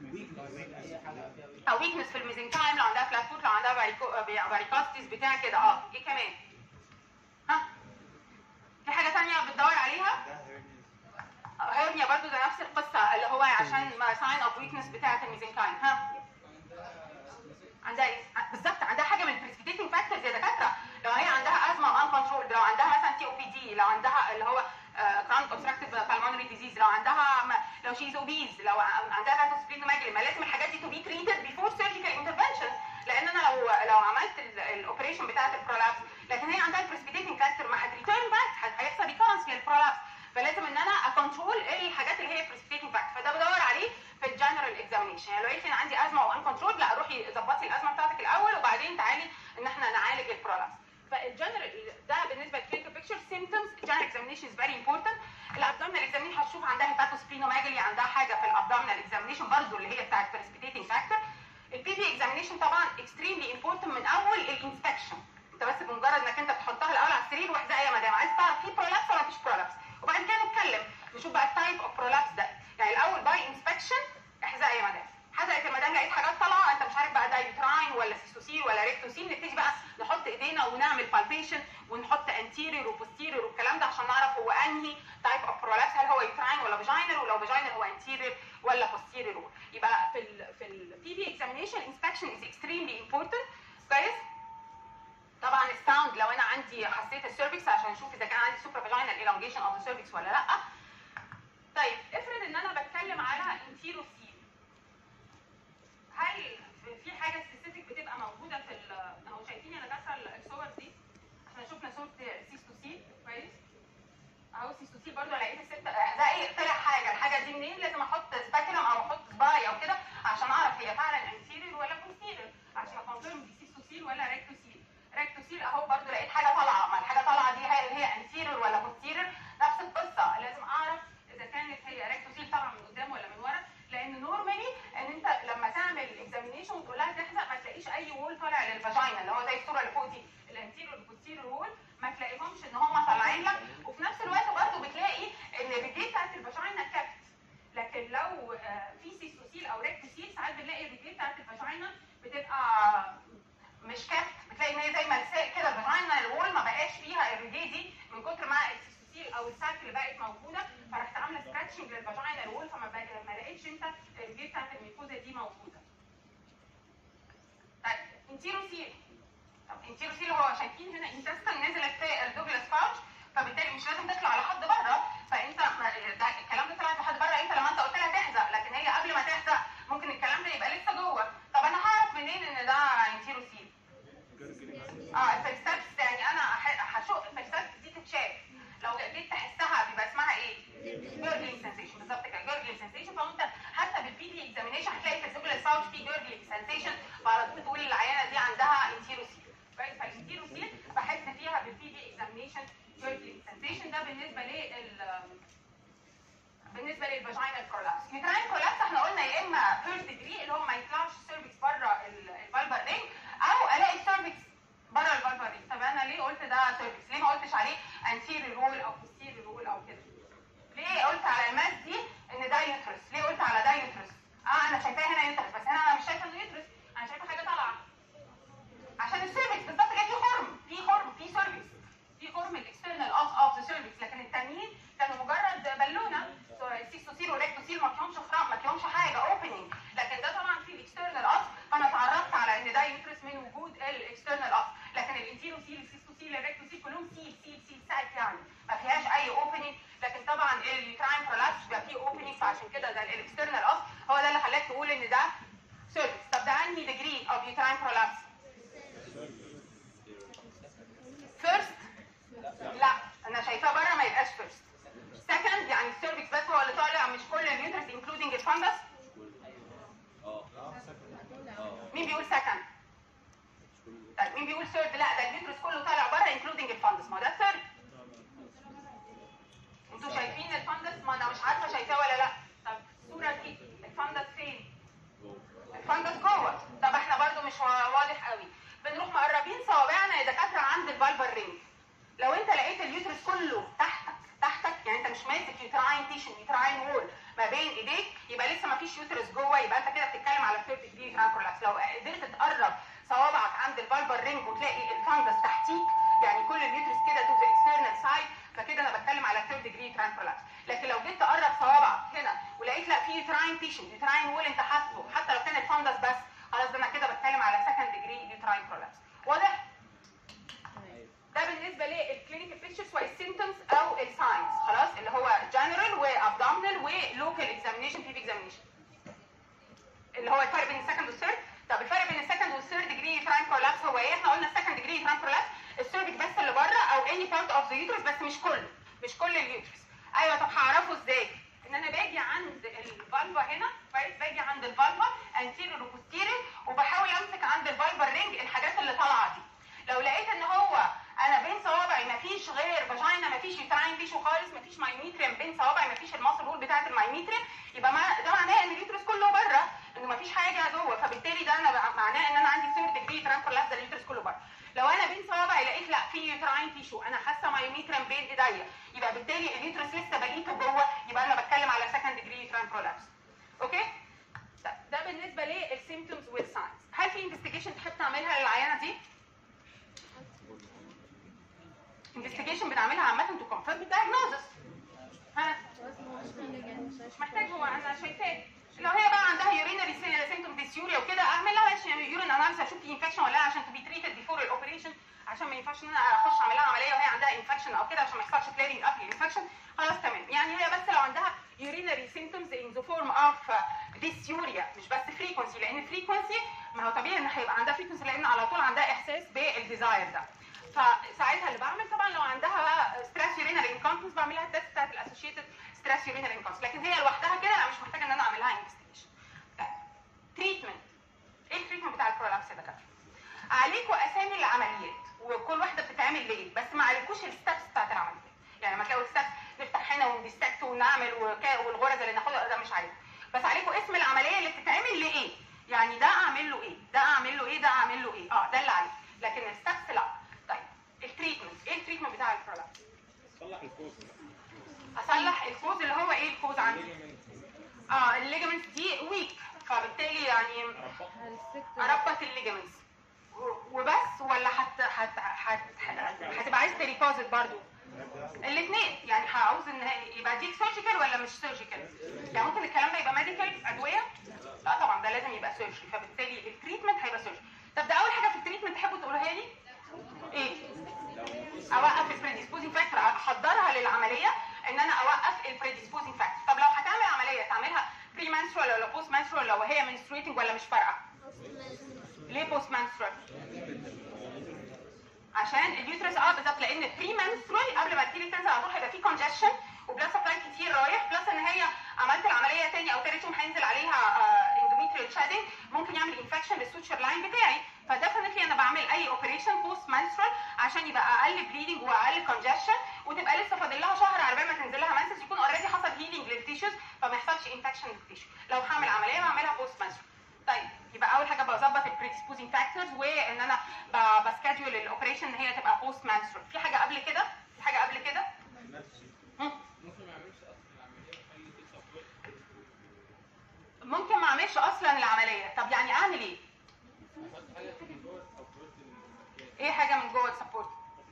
او ويكنس في الميزنكايم لو عندها فلات فوت لو عندها باريكوستيس بتاع كده اه ايه كمان ها في حاجه ثانيه بتدور عليها هيرنيا برضو ده نفس القصه اللي هو عشان ساين اوف ويكنس بتاعه الميزنكايم ها عندها ايه؟ بالظبط عندها حاجه من البريسبيتيتنج فاكتورز يا دكاتره لو هي عندها ازمه وان كنترول لو عندها مثلا تي او بي دي لو عندها اللي هو كرونيك اوبستراكتيف بالمونري ديزيز لو عندها م- لو شيز اوبيز لو ع- عندها فاتوسبلينوماجلي ما لازم الحاجات دي تو بي تريتد بيفور سيرجيكال انترفنشن لان انا لو لو عملت الاوبريشن بتاعه البرولابس لكن هي عندها البريسبيتيتنج فاكتور ما هتريتيرن باك هيحصل ريكورنس للبرولابس فلازم ان انا اكونترول الحاجات اللي هي بريسبيتيتنج فاكتور فده بدور عليه في الجنرال اكزامينشن يعني لو قلت انا عندي ازمه وان كنترول لا روحي ظبطي الازمه بتاعتك الاول وبعدين تعالي ان احنا نعالج البرولابس فالجنرال ده بالنسبه للكلينيكال بيكتشر سيمتومز الجنرال اكزامينشن از فيري امبورتنت الابدومينال اكزامينشن هتشوف عندها هيباتوسبلينوماجلي عندها حاجه في الابدومينال اكزامينشن برضو اللي هي بتاعت بريسبيتيتنج فاكتور البي بي اكزامينشن طبعا اكستريملي امبورتنت من اول الانسبكشن انت بس بمجرد انك انت بتحطها الاول على السرير واحده يا مدام عايز تعرف في برولابس ولا مفيش برولابس وبعد كده نتكلم نشوف بقى التايب اوف برولابس ده يعني الاول باي انسبكشن احزقي يا مدام حزقت المدام لقيت حاجات طالعه انت مش عارف بقى ده يوتراين ولا سيستوسيل ولا ريكتوسيل نبتدي بقى نحط ايدينا ونعمل بالبيشن ونحط انتيريور وبوستيريور والكلام ده عشان نعرف هو انهي تايب اوف برولابس هل هو يوتراين ولا فاجينال ولو فاجينال هو انتيريور ولا بوستيريور يبقى في ال في البي بي اكزامينشن انسبكشن از اكستريملي امبورتنت الترانج لو انا عندي حسيت السيرفكس عشان اشوف اذا كان عندي سوبر فاجينال elongation اوف السيرفكس ولا لا طيب افرض ان انا بتكلم على انتيرو سيل هل في حاجه سبيسيفيك بتبقى موجوده في ال اهو شايفين يا دكاتره الصور دي احنا شفنا صوره سيستوسيل كويس اهو سيستوسيل برضه لقيت الست ده ايه طلع حاجه الحاجه دي منين لازم احط سباكولم او احط صباعي او كده عشان اعرف هي فعلا انتيريور ولا بوستيريور عشان اكونفيرم دي سيستوسيل ولا ريكتوسيل ريكتوسيل اهو برضه لقيت حاجه طالعه ما الحاجه طالعه دي هي اللي هي انتيريور ولا بوستيريور نفس القصه لازم اعرف اذا كانت هي ريكتوسيل طالعه من قدام ولا من ورا لان نورمالي ان انت لما تعمل اكزامينيشن وتقول لها تحزق ما تلاقيش اي وول طالع للفاجينا اللي هو زي الصوره اللي فوق دي الانتيريور والبوستيريور وول ما تلاقيهمش ان هم طالعين لك وفي نفس الوقت برضه بتلاقي ان الرجلين بتاعت الفاجينا كابت لكن لو آه، في سيستوسيل او ريكتوسيل ساعات بنلاقي الرجلين بتاعت الفاجينا بتبقى مش كابت بتلاقي ان هي زي ملساء كده الفاجينا الوول ما بقاش فيها الرجلين دي من كتر ما السيستوسيل او الساك اللي بقت موجوده فرحت عامله سكراتشنج للفاجينا الوول فما بقى- ما لقيتش انت الرجلين بتاعت الميكوزا دي موجوده. طيب انتيروسيل طب انتيروسيل هو شايفين هنا انتستن نزلت في الدوجلاس باوتش فبالتالي مش لازم تطلع لحد بره فانت ما- ده الكلام ده طلع لحد بره انت لما انت قلت لها تحزق لكن هي قبل ما تحزق ممكن الكلام ده يبقى لسه جوه طب انا هعرف منين ان ده انتيروسيل؟ اه الفلسفس يعني انا هح- هشوف الفلسفس دي تتشاف لو جيت تحسها بيبقى اسمها ايه؟ جورجلينج سensation بالظبط كده جورجلينج سensation فانت حتى بالبي دي اكزامينيشن هتلاقي في الدوجلاس باوتش في جورجلينج سensation فعلى طول تقول العيانه دي عندها انتيروسيل كويس فالانتيروسيل بحس فيها بالبي دي اكزامينيشن جورجلينج سensation ده بالنسبه لل بالنسبه للفاجينال كولابس يوتراين كولابس احنا قلنا يا اما فيرست ديجري اللي هو ما يطلعش السيرفكس بره الفالفر رينج او الاقي السيرفكس بره الفالفر رينج طب انا ليه قلت ده سيرفكس ليه ما قلتش عليه انتيريور رول او posterior رول او كده ليه قلت على الماس دي ان ده يوترس ليه قلت على ده يوترس اه انا شايفاه هنا يوترس بس هنا انا مش شايفه انه يوترس انا شايفه حاجه طالعه عشان السيرفكس بالظبط كده في خرم في خرم في سيرفكس في خرم الاكسترنال اوف اوف ذا سيرفكس لكن التانيين كانوا مجرد بالونه السيستوسيل والريكتوسيل ما فيهمش خرام ما فيهمش حاجه اوبننج لكن ده طبعا في الاكسترنال اوف فانا اتعرفت على ان ده يوترس من وجود الاكسترنال اوف لكن الانتيروسيل السيستوسيل الريكتوسيل كلهم سيل سيل سيل سايت يعني ما فيهاش اي اوبننج لكن طبعا اليوتراين برولابس بيبقى فيه اوبننج فعشان كده ده الاكسترنال اوف هو ده اللي خلاك تقول ان ده سيرفكس طب ده انهي ديجري اوف يوتراين برولابس فيرست لا انا شايفاه بره ما يبقاش فيرست سكند يعني السيرفكس بس هو اللي طالع مش كل اليوترس انكلودنج الفندس مين بيقول سكند طيب مين بيقول ثيرد لا ده اليوترس كله طالع بره انكلودنج الفندس ما هو ده ثيرد انتوا شايفين الفندس ما انا مش عارفه شايفاه ولا لا طب الصوره دي الفندس فين الفندس جوه طب احنا برضو مش واضح قوي بنروح مقربين صوابعنا يا دكاتره عند الفالفر رينج لو انت لقيت اليوترس كله تحتك تحتك يعني انت مش ماسك يوتراين تيشن يوتراين وول ما بين ايديك يبقى لسه ما فيش يوترس جوه يبقى انت كده بتتكلم على ثيرد ديجري يوتراين برولابس لو قدرت تقرب صوابعك عند الفالفر رينج وتلاقي الفندس تحتيك يعني كل اليوترس كده تو ذا اكسترنال سايد فكده انا بتكلم على ثيرد ديجري يوتراين برولابس لكن لو جيت تقرب صوابعك هنا ولقيت لا في يوتراين تيشن يوتراين وول انت حاسه حتى لو كان الفندس بس خلاص ده انا كده بتكلم على سكند ديجري يوتراين برولابس واضح؟ ده بالنسبه للكلينيكال بيكتشرز والسيمتومز او الساينز خلاص اللي هو جنرال وابدومينال ولوكال اكزامينيشن فيف اكزامينيشن اللي هو الفرق بين السكند والثيرد طب الفرق بين السكند والثيرد ديجري تراين برولابس هو ايه احنا قلنا السكند ديجري تراين برولابس السيرفيك بس اللي بره او اني بارت اوف ذا يوترس بس مش كله مش كل اليوترس ايوه طب هعرفه ازاي ان انا باجي عند الفالفا هنا كويس باجي عند الفالفا انتيريور وبوستيريور وبحاول امسك عند الفالفا رينج الحاجات اللي طالعه دي لو لقيت ان هو انا بين صوابعي مفيش غير فاجينا مفيش يوتراين تيشو خالص مفيش مايميتريم بين صوابعي مفيش الماسل وول بتاعه المايميتريم يبقى ما ده معناه ان اليوترس كله بره انه مفيش حاجه جوه فبالتالي ده انا بقى- معناه ان انا عندي ثيرد ديجري ترانسفير لابس اليوترس كله بره لو انا بين صوابعي لقيت لا في يوتراين تيشو انا حاسه مايميتريم بين ايديا يبقى بالتالي اليوترس لسه بقيته جوه يبقى انا بتكلم على سكند ديجري يوتراين برولابس اوكي طيب، ده بالنسبه للسيمتومز والساينز هل في انفستيجيشن تحب تعملها للعيانه دي انفستيجيشن بنعملها عامه تو كونفيرم الدايجنوزس ها مش محتاج هو انا شايفاه لو هي بقى عندها يورينري سيمتوم ديسيوريا وكده اعمل لها يورين اناليسيس اشوف في انفكشن ولا لا عشان تبي تريتد بيفور الاوبريشن عشان عشان ما ينفعش ان انا اخش اعمل لها عمليه وهي عندها انفكشن او كده عشان ما يحصلش كليرنج اب للانفكشن خلاص تمام يعني هي بس لو عندها urinary symptoms in the form of dysuria مش بس frequency لان frequency ما هو طبيعي ان هيبقى عندها frequency لان على طول عندها احساس بالديزاير ده فساعتها اللي بعمل طبعا لو عندها بقى ستريس urinary incontinence بعمل لها التست بتاعت الاسوشيتد ستريس urinary incontinence لكن هي لوحدها كده لا مش محتاجه ان انا اعمل لها انفستيجيشن تريتمنت ايه التريتمنت بتاع البرولابس يا دكاتره؟ عليكم اسامي العمليات وكل واحده بتتعمل ليه بس ما عليكوش الستبس بتاعت العمليات يعني لما تلاقوا الستبس نفتح هنا ونديستكت ونعمل وكا- والغرز اللي ناخدها ده مش عليكم بس عليكم اسم العمليه اللي بتتعمل لايه يعني ده اعمل له ايه ده اعمل له ايه ده اعمل له ايه اه ده اللي عليه لكن الستبس لا طيب التريتمنت ايه التريتمنت بتاع البرولابس صلح الكوز اصلح الكوز اللي هو ايه الكوز عندي اه الليجمنت دي ويك فبالتالي يعني اربط الليجمنتس وبس ولا حت حت حت هتبقى عايز تريبوزيت برضو الاثنين يعني هعوز ان يبقى ديك سيرجيكال ولا مش سيرجيكال يعني ممكن الكلام ده يبقى ميديكال ادويه لا طبعا ده لازم يبقى سيرجري فبالتالي التريتمنت هيبقى سيرجري طب ده اول حاجه في التريتمنت تحبوا تقولوها لي ايه اوقف البريديسبوزنج فاكتور احضرها للعمليه ان انا اوقف البريديسبوزنج فاكتور طب لو هتعمل عمليه تعملها بري منسترال ولا بوست منسترال لو هي منستريتنج ولا مش فارقه ليه بوست منسترال عشان اليوترس اه بالظبط لان بري منسترال قبل ما تجيلي تنزل على طول هيبقى في كونجشن وبلس سبلاي كتير رايح بلس ان هي عملت العمليه تاني او تالت يوم هينزل عليها اندوميتريال شادنج ممكن يعمل انفكشن للسوتشر لاين بتاعي فديفنتلي انا بعمل اي اوبريشن بوست منسترال عشان يبقى اقل بليدنج واقل كونجشن وتبقى لسه فاضل لها شهر على بال ما تنزل لها منسس يكون اوريدي حصل هيلينج للتيشوز فما يحصلش انفكشن للتيشو لو هعمل عمليه بعملها بوست منسترال طيب يبقى اول حاجه بظبط البريديسبوزنج فاكتورز وان انا ب- بسكادول الاوبريشن ان هي تبقى بوست منسترال في حاجه قبل كده في حاجه قبل كده هم؟ ممكن ما اعملش اصلا العمليه طب يعني اعمل ايه ايه حاجه من جوه السبورت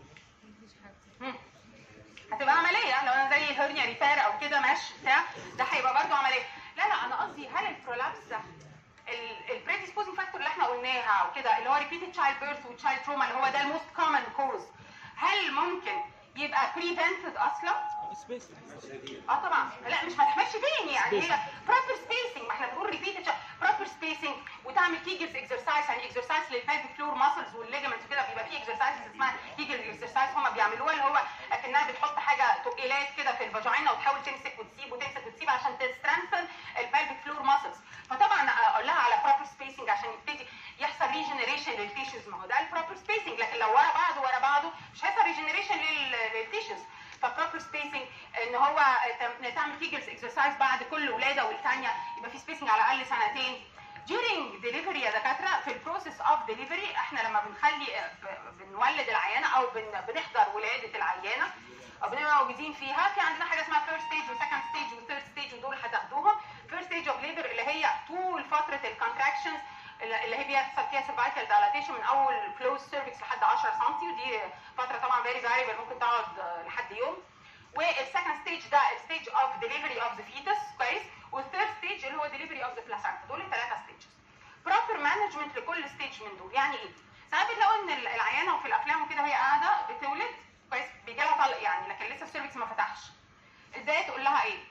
هتبقى عمليه لو انا زي هرنيا ريبير او كده ماشي بتاع ده هيبقى برضو عمليه لا لا انا قصدي هل البرولابس ده البريديسبوزنج فاكتور اللي احنا قلناها وكده اللي هو ريبيتد تشايلد بيرث وتشايلد تروما اللي هو ده الموست كومن كوز هل ممكن يبقى بريفنتد اصلا؟ سبيس اه طبعا لا مش هتحملش تاني يعني هي بروبر سبيسنج ما احنا بنقول ريبيتد بروبر سبيسنج وتعمل كيجلز اكسرسايز يعني اكسرسايز للبلفيك فلور ماسلز والليجمنتس وكده بيبقى في اكسرسايز اسمها كيجل اكسرسايز هم بيعملوها اللي هو اكنها بتحط حاجه تقيلات كده في الفاجينا وتحاول تمسك وتسيب وتمسك وتسيب عشان تسترنثن البلفيك فلور ماسلز فطبعا اقول لها على بروبر سبيسنج عشان يبتدي يحصل ريجنريشن للتيشوز ما هو ده البروبر سبيسنج لكن لو ورا بعضه ورا بعضه مش هيحصل ريجنريشن للتيشوز فبروبر سبيسنج ان هو تم- تعمل فيجرز اكسرسايز بعد كل ولاده والثانيه يبقى في سبيسنج على الاقل سنتين during delivery يا دكاتره في البروسيس اوف ديليفري احنا لما بنخلي آه، ب- بنولد العيانه او بن- بنحضر ولاده العيانه او بنبقى موجودين فيها في عندنا حاجه اسمها فيرست ستيج وسكند ستيج وثيرد ستيج ودول هتاخدوهم فيرست ستيج اوف ليبر اللي هي طول فتره الكونتراكشنز اللي هي بيحصل فيها سيرفايكال دايلاتيشن من اول كلوز سيرفكس لحد 10 سم ودي فتره طبعا فيري فاريبل ممكن تقعد آه، لحد يوم والسكند ستيج ده الستيج اوف ديليفري اوف ذا فيتس كويس والثيرد ستيج اللي هو ديليفري اوف ذا بلاسنتا دول الثلاثه ستيجز بروبر مانجمنت لكل ستيج من دول يعني ايه ساعات بتلاقوا ان العيانه وفي الافلام وكده وهي قاعده بتولد كويس بيجي لها طلق يعني لكن لسه السيرفكس ما فتحش ازاي تقول لها ايه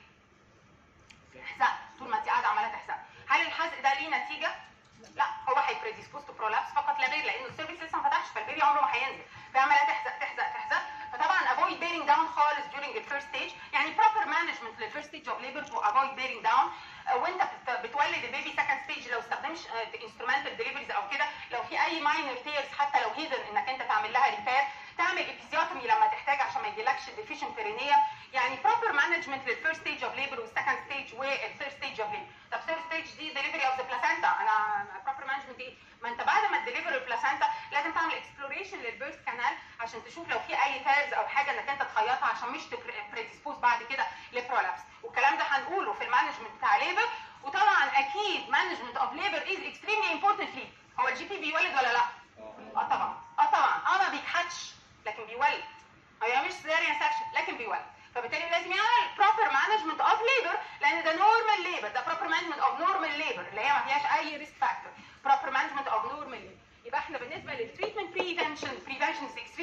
احزق طول ما انت قاعده عماله تحزق هل الحزق ده ليه نتيجه لا هو هيبريديسبوز تو برولابس فقط لا غير لانه السيرفكس لسه ما فتحش فالبيبي عمره ما هينزل فعماله تحزق تحزق تحزق فطبعا افويد بيرنج داون خالص during الفيرست ستيج يعني بروبر مانجمنت للفيرست ستيج اوف ليبر تو افويد بيرنج داون وانت بت- بتولد البيبي سكند ستيج لو استخدمش انسترومنتال ديليفريز او كده لو في اي ماينر تيرز حتى لو هيدن انك انت تعمل لها ريبير تعمل ابيزيوتومي لما تحتاج عشان ما يجيلكش ديفيشن بيرينيا يعني بروبر مانجمنت للفيرست ستيج اوف ليبر والسكند ستيج والثيرد ستيج اوف ليبر طب ثيرد ستيج دي ديليفري اوف ذا بلاسنتا انا بروبر مانجمنت ايه ما انت بعد ما تديليفر البلاسنتا لازم تعمل اكسبلوريشن للبيرث كانال عشان تشوف لو في اي تيرز او حاجه انك انت تخيطها عشان مش تبريديسبوز بعد كده لبرولابس والكلام ده هنقوله في المانجمنت بتاع ليبر وطبعا اكيد مانجمنت اوف ليبر از اكستريملي امبورتنت ليه هو الجي بي بيولد ولا لا؟ اه طبعا اه طبعا اه ما بيكحتش لكن بيولد هي مش سيريان سكشن لكن بيولد فبالتالي لازم يعمل بروبر مانجمنت اوف ليبر لان ده نورمال ليبر ده بروبر مانجمنت اوف نورمال ليبر اللي هي ما فيهاش اي ريسك فاكتور بروبر مانجمنت اوف نورمال ليبر يبقى احنا بالنسبه للتريتمنت بريفنشن بريفنشن از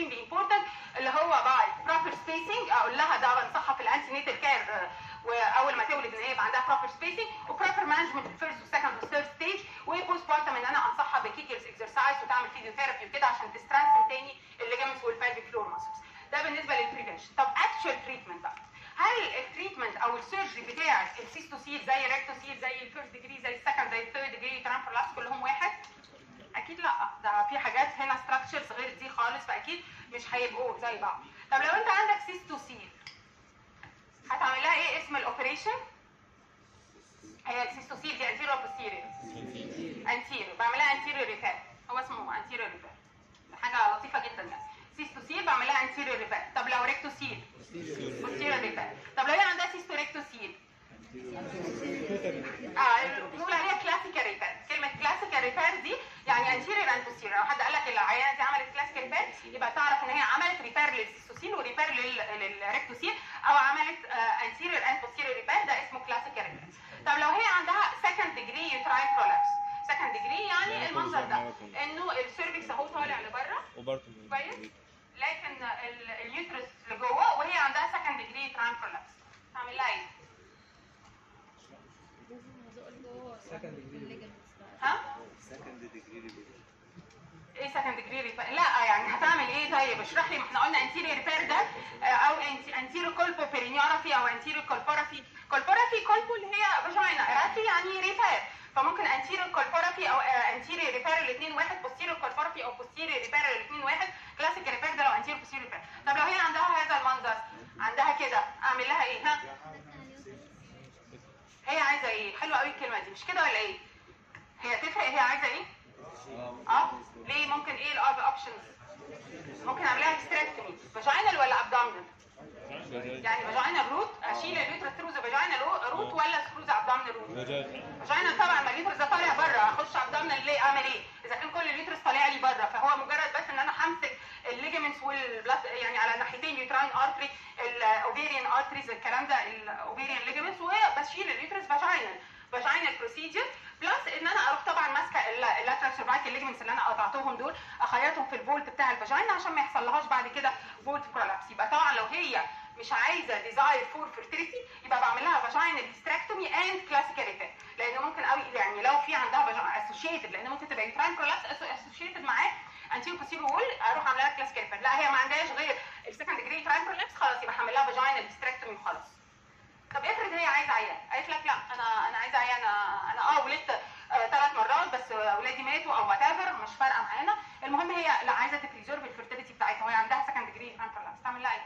اول ما تولد ان هي يبقى عندها بروبر سبيسنج وبروبر مانجمنت في الفيرست والسكند والثيرد ستيج وبوست بارتم ان انا انصحها بكيكلز اكسرسايز وتعمل فيزيوثيرابي وكده عشان تسترانسن تاني الليجمنتس والبالفيك فلور ماسلز ده بالنسبه للبريفنشن طب اكشوال تريتمنت بقى هل التريتمنت او السيرجري بتاع السيستوسيل زي الريكتوسيل زي الفيرست ديجري زي السكند زي الثيرد ديجري ترانفرلاس كلهم واحد اكيد لا ده في حاجات هنا ستراكشرز غير دي خالص فاكيد مش هيبقوا زي بعض طب لو انت عندك سيستوسيل هتعمل لها ايه اسم الاوبريشن هي السيستوسيل دي انتيرو بوستيريور انتيرو بعملها انتيرو ريبير هو اسمه انتيرو ريبير حاجه لطيفه جدا يعني سيستوسيل بعملها انتيرو ريبير طب لو ريكتوسيل بوستيريور ريبير طب لو هي عندها سيستو ريكتوسيل اه بنقول عليها كلاسيكال ريبير كلمه كلاسيكال ريبير دي يعني انتيريور اند بوستيريور لو حد قال لك العيانه دي عملت كلاسيكال ريبير يبقى تعرف ان هي عملت ريبير للسيستوسيل وريبير لل- للريكتوسيل او عملت انتيريور اند بوستيريور ريبير ده اسمه كلاسيكال ريبير طب لو هي عندها سكند ديجري يوتراين برولابس سكند ديجري يعني المنظر ده انه السيرفكس اهو طالع لبره وبرضه كويس لكن ال- اليوترس لجوه وهي عندها سكند ديجري يوتراين برولابس تعمل لها ايه؟ لازم هزق لجوه Second degree. الليجمنتس بقى ها؟ ايه سكند ديجري ريبير لا يعني هتعمل ايه طيب اشرح لي ما احنا قلنا انتيريور ريبير ده آه، او انتيريور كولبو بيرينيورافي او انتيريور كولبورافي كولبورافي كولبو اللي هي فاجينا رافي يعني ريبير فممكن انتيريور كولبورافي او انتيريور ريبير الاثنين واحد بوستيريور كولبورافي او بوستيريور ريبير الاثنين واحد كلاسيك ريبير ده لو انتيريور بوستيريور ريبير طب لو هي عندها هذا المنظر عندها كده اعمل لها ايه ها هي عايزه ايه حلوه قوي الكلمه دي مش كده ولا ايه هي تفرق هي عايزه ايه اه ليه ممكن ايه الاوبشنز ممكن اعملها اكستراكتومي فاجينال ولا ابدومينال يعني فاجينال روت اشيل اليوترس ثرو ذا فاجينال روت ولا ثرو ذا ابدومينال روت فاجينال طبعا ما اليوترس ده طالع بره اخش ابدومينال ليه اعمل ايه اذا كان كل اليوترس طالع لي بره فهو مجرد بس ان انا همسك الليجمنتس والبلاد يعني على ناحيتين يوتراين ارتري الاوفيريان ارتريز الكلام ده الاوفيريان ليجمنتس وبشيل اليوترس فاجينال فاجينال بروسيجر بلس ان انا اروح طبعا ماسكه اللاترال سيرفايكال ليجمنتس اللي انا قطعتهم دول اخيطهم في الفولت بتاع الفاجينا عشان ما يحصلهاش بعد كده فولت برولابس يبقى طبعا لو هي مش عايزه ديزاير فور فيرتيليتي يبقى بعمل لها فاجينال هيستراكتومي اند كلاسيكال ريبير لان ممكن قوي يعني لو في عندها فاجينا اسوشيتد لان ممكن تبقى يوتراين برولابس اسوشيتد معاه انتيرو بوستيرو وول اروح اعمل لها كلاسيكال ريبير لا هي ما عندهاش غير السكند ديجري يوتراين برولابس خلاص يبقى هعمل لها فاجينال هيستراكتومي وخلاص طب افرض هي عايزه عيان قالت لك لا انا انا عايزه عيان انا انا اه ولدت ثلاث مرات بس اولادي ماتوا او وات ايفر مش فارقه معانا المهم هي لا عايزه تبريزيرف الفيرتيليتي بتاعتها وهي عندها سكند ديجري ترانسفيرلاس تعمل لها ايه؟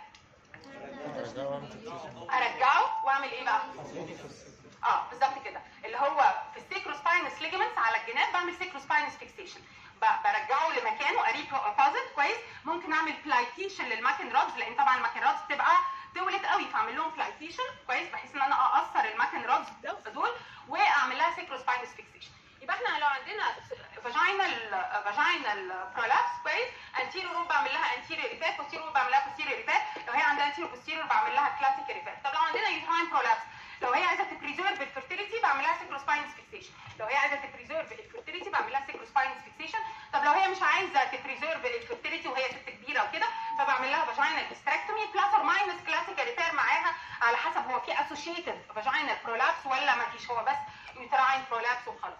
ارجعه واعمل ايه بقى؟ اه بالظبط كده اللي هو في السيكروسباينس ليجمنتس على الجناب بعمل سيكروسباينس فيكسيشن برجعه لمكانه قريب بوزيت كويس ممكن اعمل بلايتيشن للماكن رودز لان طبعا الماكن رودز بتبقى تولد قوي فاعمل لهم بلايتيشن كويس بحيث ان انا اقصر الماكن رودز دول واعمل لها سيكروسباينس فيكسيشن يبقى احنا لو عندنا فاجينال فاجينال برولابس كويس انتيريور روب بعمل لها انتيريور ريبير بوستيريور روب بعمل لها بوستيريور ريبير لو هي عندها انتيريور بوستيريور بعمل لها كلاسيك ريبير طب لو عندنا يوتراين برولابس لو هي عايزه تبريزيرف الفيرتيليتي بعمل لها سيكروسباينس فيكسيشن لو هي عايزه تبريزيرف الفيرتيليتي بعمل لها سيكروسباينس فيكسيشن طب لو هي مش عايزه تبريزيرف الفيرتيليتي وهي ست كبيره وكده فبعمل لها فاجينال هيستراكتومي بلس اور ماينس كلاسيكال ريبير معاها على حسب هو في اسوشيتد فاجينال برولابس ولا ما فيش هو بس يوتراين برولابس وخلاص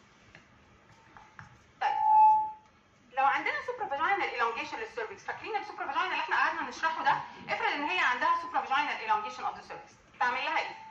طيب لو عندنا سوبرا فاجينال elongation للسيرفكس فاكرين السوبرا فاجينال اللي احنا قعدنا نشرحه ده افرض ان هي عندها سوبرا فاجينال elongation اوف ذا سيرفكس بعمل لها ايه؟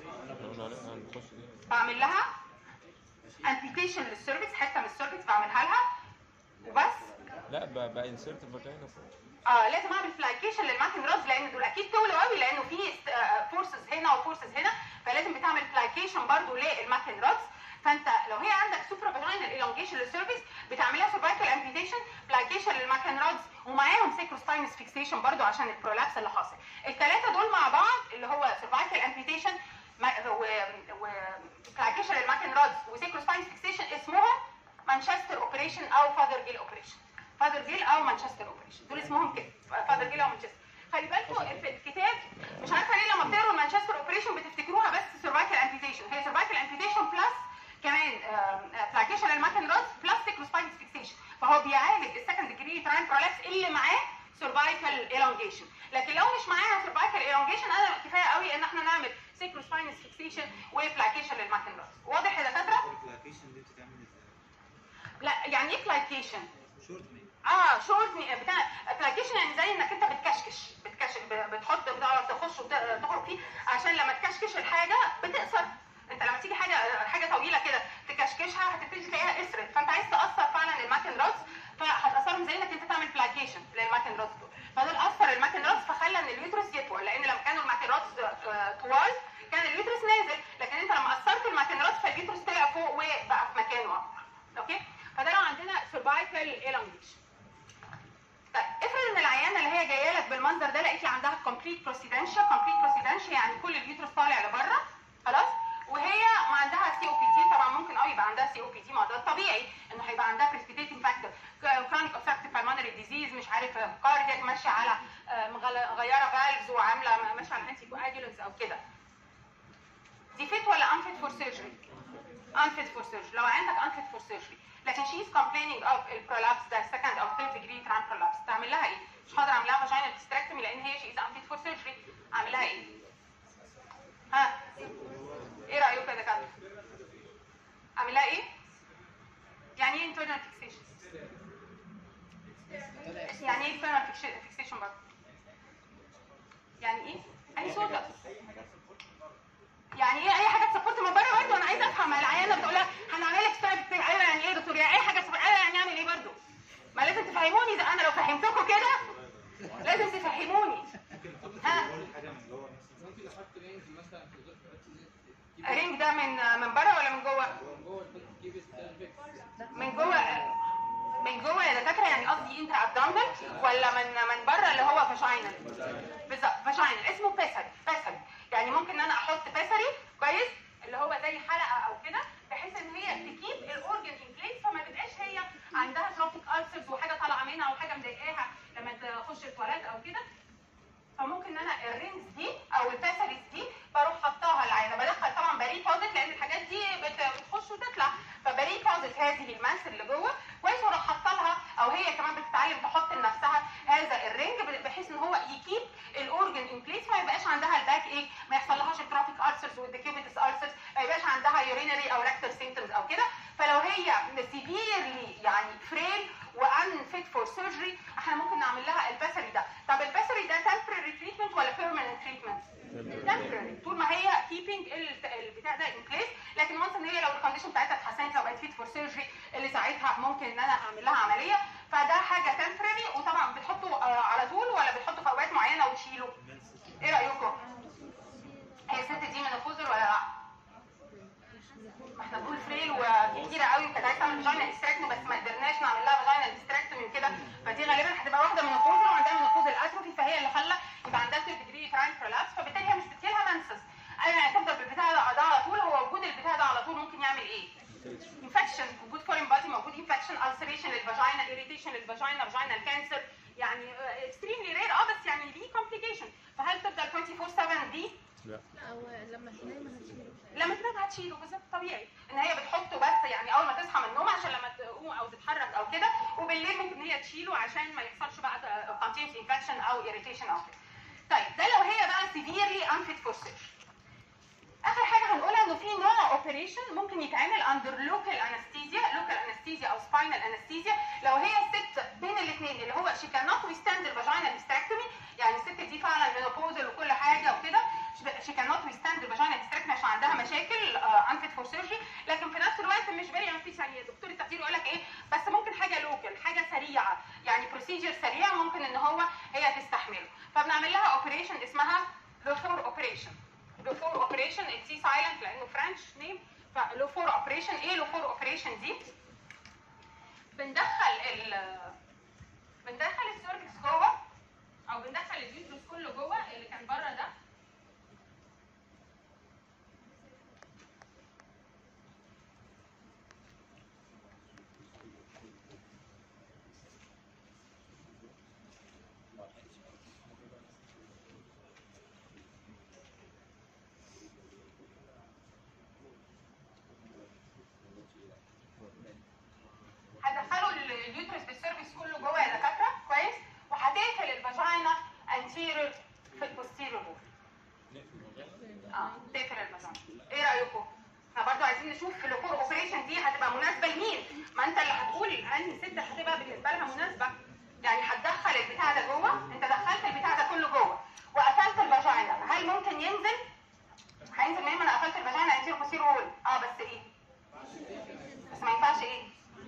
بعمل لها امبيتيشن للسيرفكس حته من السيرفكس بعملها لها وبس لا ب- بقى انسرت فاجينا اه لازم اعمل فلايكيشن للماكن رودز لان دول اكيد طولوا قوي لانه في فورسز هنا وفورسز هنا فلازم بتعمل فلايكيشن برضو للماكن رودز فانت لو هي عندك سوبرا فاجينال elongation للسيرفيس بتعملها سيرفايكال امبيتيشن فلايكيشن للماكن رودز ومعاهم سيكروسباينس فيكسيشن برضو عشان البرولابس اللي حاصل الثلاثه دول مع بعض اللي هو سيرفايكال امبيتيشن و فلايكيشن للماكن رودز وسيكروسباينس فيكسيشن اسمهم مانشستر اوبريشن او فاذر جيل اوبريشن فاذر جيل او مانشستر اوبريشن دول اسمهم كده فاذر جيل او مانشستر خلي بالكم في الكتاب مش عارفه ليه لما بتقروا المانشستر اوبريشن بتفتكروها بس سيرفايكال امبيتيشن هي سيرفايكال امبيتيشن بلس كمان فلاكيشن للماكن رودز بلس سيكروسباينس فيكسيشن فهو بيعالج السكند ديجري تراين برولابس اللي معاه سيرفايكال elongation لكن لو مش معاها سيرفايكال elongation انا كفايه قوي ان احنا نعمل سيكروسباينس irritation وبلاكيشن للماكن راس واضح يا دكاتره الابلكيشن دي بتتعمل ازاي؟ لا يعني ايه بلاكيشن شورت مين؟ اه شورت بتاع ابلكيشن يعني زي انك انت بتكشكش بتكش ب- بتحط بتعرف تخش وتخرج فيه عشان لما تكشكش الحاجه بتقصر انت لما تيجي حاجه حاجه طويله كده تكشكشها هتبتدي تلاقيها قصرت فانت عايز تاثر فعلا الماكن راس فهتاثرهم زي انك انت تعمل بلاكيشن للماكن راس دول فدول اثر الماكن راس فخلى ان اليوترس يطول لان لما كانوا الماكن راس آه، طوال كان اليوترس نازل لكن انت لما اثرت الماكن راس فاليوترس طلع فوق وبقى في مكانه اكتر اوكي فده لو عندنا سيرفايكال elongation طيب افرض ان العيانه اللي هي جايه لك بالمنظر ده لقيتي عندها كومبليت بروسيدنشا كومبليت بروسيدنشا يعني كل اليوترس طالع لبره خلاص وهي ما عندها سي او بي دي طبعا ممكن اه يبقى عندها سي او بي دي ما ده الطبيعي انه هيبقى عندها بريسبيتيتنج فاكتور كرونيك اوبستراكتيف بالمونري ديزيز مش عارف كاردياك ماشيه على آه، مغل- مغيره فالفز وعامله ماشيه على انتي كواجولنس او كده دي فيت ولا انفيت فور سيرجري unfit for surgery لو عندك unfit for surgery لكن she is complaining of البرولابس ده second او third degree tram prolapse تعمل لها ايه؟ مش هقدر اعمل لها vaginal hysterectomy لان هي she is unfit for surgery اعمل لها ايه؟ ها؟ ايه رايكم يا دكاتره؟ اعمل لها ايه؟ يعني ايه internal fixation؟ يعني ايه internal fixa- fixation برضه؟ يعني ايه؟ اي صوتك يعني ايه اي حاجه تسبورت من بره برضه انا عايزه افهم العيانه بتقول لها هنعمل لك ستايل ايوه يعني ايه يا دكتور يعني اي حاجه تسبورت ايوه يعني اعمل ايه برضه ما لازم تفهموني ده انا لو فهمتكم كده لازم تفهموني ها بقول حاجه من جوه مثلا ممكن احط رينج مثلا في ظهر الرينج ده من من بره ولا من جوه من جوه تجيب السيرفكس من جوه من جوه يا دكاتره يعني قصدي انت ابدومنال ولا من من بره اللي هو فاجينال بالظبط فاجينال اسمه بيسري بيسري يعني ممكن ان انا احط بيسري كويس اللي هو زي حلقه او كده بحيث ان هي تكيب الاورجن ان بليس فما تبقاش هي عندها تروفيك السرز وحاجه طالعه منها او حاجه مضايقاها لما تخش التواليت او كده فممكن ان انا الرينجز دي او الباسريز دي بروح حطاها العينه بدخل طبعا بري بوزيت لان الحاجات دي بت- بتخش وتطلع فبري بوزيت هذه الماس اللي جوه كويس واروح حاطه لها او هي كمان بتتعلم تحط لنفسها هذا الرينج بحيث ان هو يكيب الاورجن ان بليس ما يبقاش عندها الباك ايه ما يحصلهاش الترافيك ارسرز والديكيبيتس ارسرز ما يبقاش عندها يورينري او ريكتال سيمتومز او كده فلو هي سيفيرلي يعني فريل وان فيت فور سيرجري احنا ممكن نعمل لها البسري ده طب البسري ده temporary تريتمنت ولا permanent تريتمنت temporary طول ما هي keeping ال- البتاع ده in place لكن وانس ان هي لو الكونديشن بتاعتها اتحسنت لو بقت فيت فور سيرجري اللي ساعتها ممكن ان انا اعمل لها عمليه فده حاجه temporary وطبعا بتحطه آه، على طول ولا بتحطه في اوقات معينه وتشيله ايه رايكم؟ هي الست دي منوبوزل ولا لا؟ ما احنا بنقول فريل وكتيره قوي وكانت عايزه تعمل فاجينا استراكتومي بس ما قدرناش نعمل لها فاجينا استراكتومي وكده فدي غالبا هتبقى واحده منوبوزل وعندها منوبوزل اتروفي فهي اللي خلى يبقى عندها ثيرد ديجري تراين برولابس فبالتالي هي مش بتجيلها منسس ايوه يعني تفضل بالبتاع ده ده على طول هو وجود البتاع ده على طول ممكن يعمل ايه؟ انفكشن وجود فورين بادي موجود انفكشن ulceration للفاجينا irritation للفاجينا فاجينال كانسر يعني اكستريملي رير اه بس يعني ليه كومبليكيشن فهل تفضل 24 7 دي لا او لما تنام هتشيله لما تنام هتشيله بالظبط طبيعي ان هي بتحطه بس يعني اول ما تصحى من النوم عشان لما تقوم او تتحرك او كده وبالليل ممكن هي تشيله عشان ما يحصلش بقى continuous infection او irritation او كده طيب ده لو هي بقى severely unfit for surgery اخر حاجه هنقولها انه في نوع اوبريشن ممكن يتعمل اندر لوكال انستيزيا لوكال انستيزيا او سباينال انستيزيا لو هي الست بين الاثنين اللي هو شي كان نوت ويستاند الفاجينال هيستريكتومي يعني الست دي فعلا مينوبوزل وكل حاجه وكده شي كان نوت ويستاند الفاجينال هيستريكتومي عشان عندها مشاكل انفيت فور سيرجري لكن في نفس الوقت مش فيري انفيت يعني دكتور التخدير يقول لك ايه بس ممكن حاجه لوكال حاجه سريعه يعني بروسيجر سريع ممكن ان هو هي تستحمله فبنعمل لها اوبريشن اسمها لوفور اوبريشن لوفور اوبريشن سي سايلنت لانه فرنش نيم فلوفور اوبريشن ايه لوفور اوبريشن دي بندخل ال بندخل السيرفكس جوه او بندخل اليوترس كله جوه اللي كان بره ده هتدخلوا ال- اليوترس بالسيرفكس كله جوه يا دكاتره كويس وهتقفل الفاجينا انتيريور في البوستيريور وول لازم نشوف في الفور اوبريشن دي هتبقى مناسبه لمين ما انت اللي هتقول انهي ست هتبقى بالنسبه لها مناسبه يعني هتدخل البتاع ده جوه انت دخلت البتاع ده كله جوه وقفلت الفاجينا هل ممكن ينزل هينزل منين ما انا قفلت الفاجينا انتيرو بوستيرو وول اه بس ايه بس ما ينفعش ايه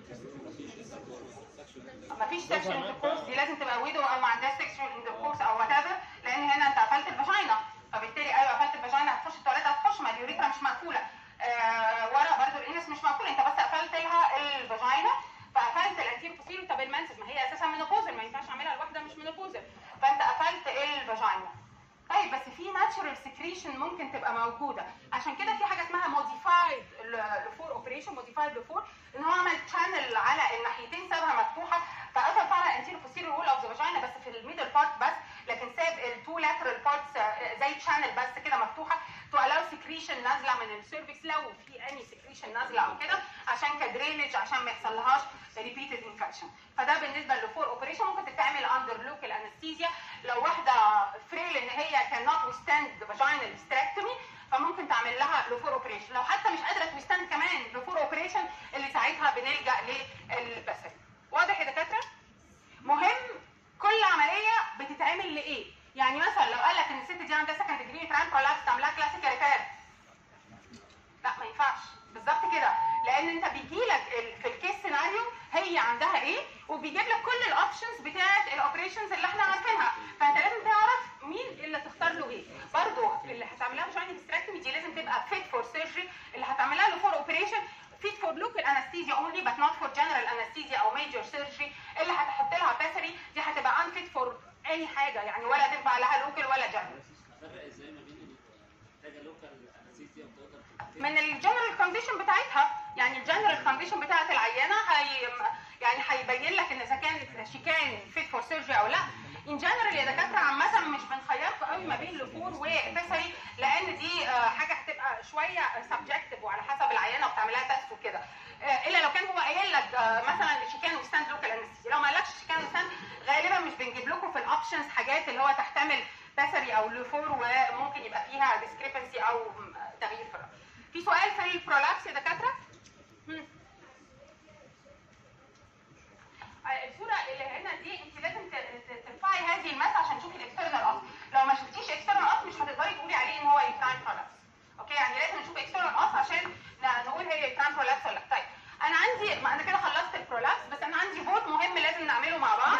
مفيش سكشوال انتركورس دي لازم تبقى ويدو او ما عندهاش سكشوال انتركورس او وات ايفر لان هنا انت قفلت الفاجينا فبالتالي ايوه قفلت الفاجينا هتخش التواليت هتخش ما اليوريثرا مش مقفوله آه ورا برضو الانس مش مقفول انت بس قفلت لها الفاجينا فقفلت الانتير بوستيرو طب المنسز ما هي اساسا منوبوزل ما ينفعش اعملها لوحدها مش منوبوزل فانت قفلت الفاجينا طيب بس في ناتشورال سكريشن ممكن تبقى موجوده عشان كده في حاجه اسمها موديفايد لفور اوبريشن موديفايد لفور ان هو عمل شانل على الناحيتين سابها مفتوحه فقفل فعلا انتيرو بوستيرو وول اوف ذا فاجينا بس في الميدل بارت بس لكن ساب التو لاترال بارتس زي شانل بس كده مفتوحه تو الاو سكريشن نازله من السيرفكس لو في اني سكريشن نازله او كده عشان كدرينج عشان ما يحصلهاش ريبيتد انفكشن فده بالنسبه للفور اوبريشن ممكن تتعمل اندر لوكال انستيزيا لو واحده فريل ان هي كان نوت ويستاند فاجينال ستراكتومي فممكن تعمل لها لفور اوبريشن لو حتى مش قادره تويستاند كمان لفور اوبريشن اللي ساعتها بنلجا للبسل واضح يا دكاتره مهم كل عمليه بتتعمل لايه يعني مثلا لو قال لك ان الست دي عندها سكند ديجري تران برولابس تعملها كلاسيك ريفير لا ما ينفعش بالظبط كده لان انت بيجي لك في الكيس سيناريو هي عندها ايه وبيجيب لك كل الاوبشنز بتاعه الاوبريشنز اللي احنا عارفينها فانت لازم تعرف مين اللي تختار له ايه برضه اللي هتعملها فاجينال ستراكتومي دي لازم تبقى فيت فور سيرجري اللي هتعملها له فور اوبريشن فيت فور لوكال انستيزيا اونلي بت نوت فور جنرال انستيزيا او ميجر سيرجري اللي هتحط لها باسري دي هتبقى ان فيت فور اي حاجه يعني ولا تنفع لها لوكال ولا جنرال افرق ازاي ما بين اللي محتاجه لوكال انستيزيا وتقدر تتم من الجنرال كونديشن بتاعتها يعني الجنرال كونديشن بتاعت العيانه هي يعني هيبين لك ان اذا كانت شي كان فيت فور سيرجري او لا ان جنرال يا دكاتره عامه مش بنخيركم قوي ما بين لفور وبيسري لان دي آه، حاجه هتبقى شويه سبجكتيف وعلى حسب العيانه وبتعملها تست وكده آه، الا لو كان هو قايل لك آه، مثلا شيكان وستاند لوكال انستيزيا لو ما قالكش شيكان وستاند غالبا مش بنجيب لكم في الاوبشنز حاجات اللي هو تحتمل بسري او لفور وممكن يبقى فيها ديسكريبنسي او م- تغيير في الرأي. في سؤال في البرولابس يا دكاتره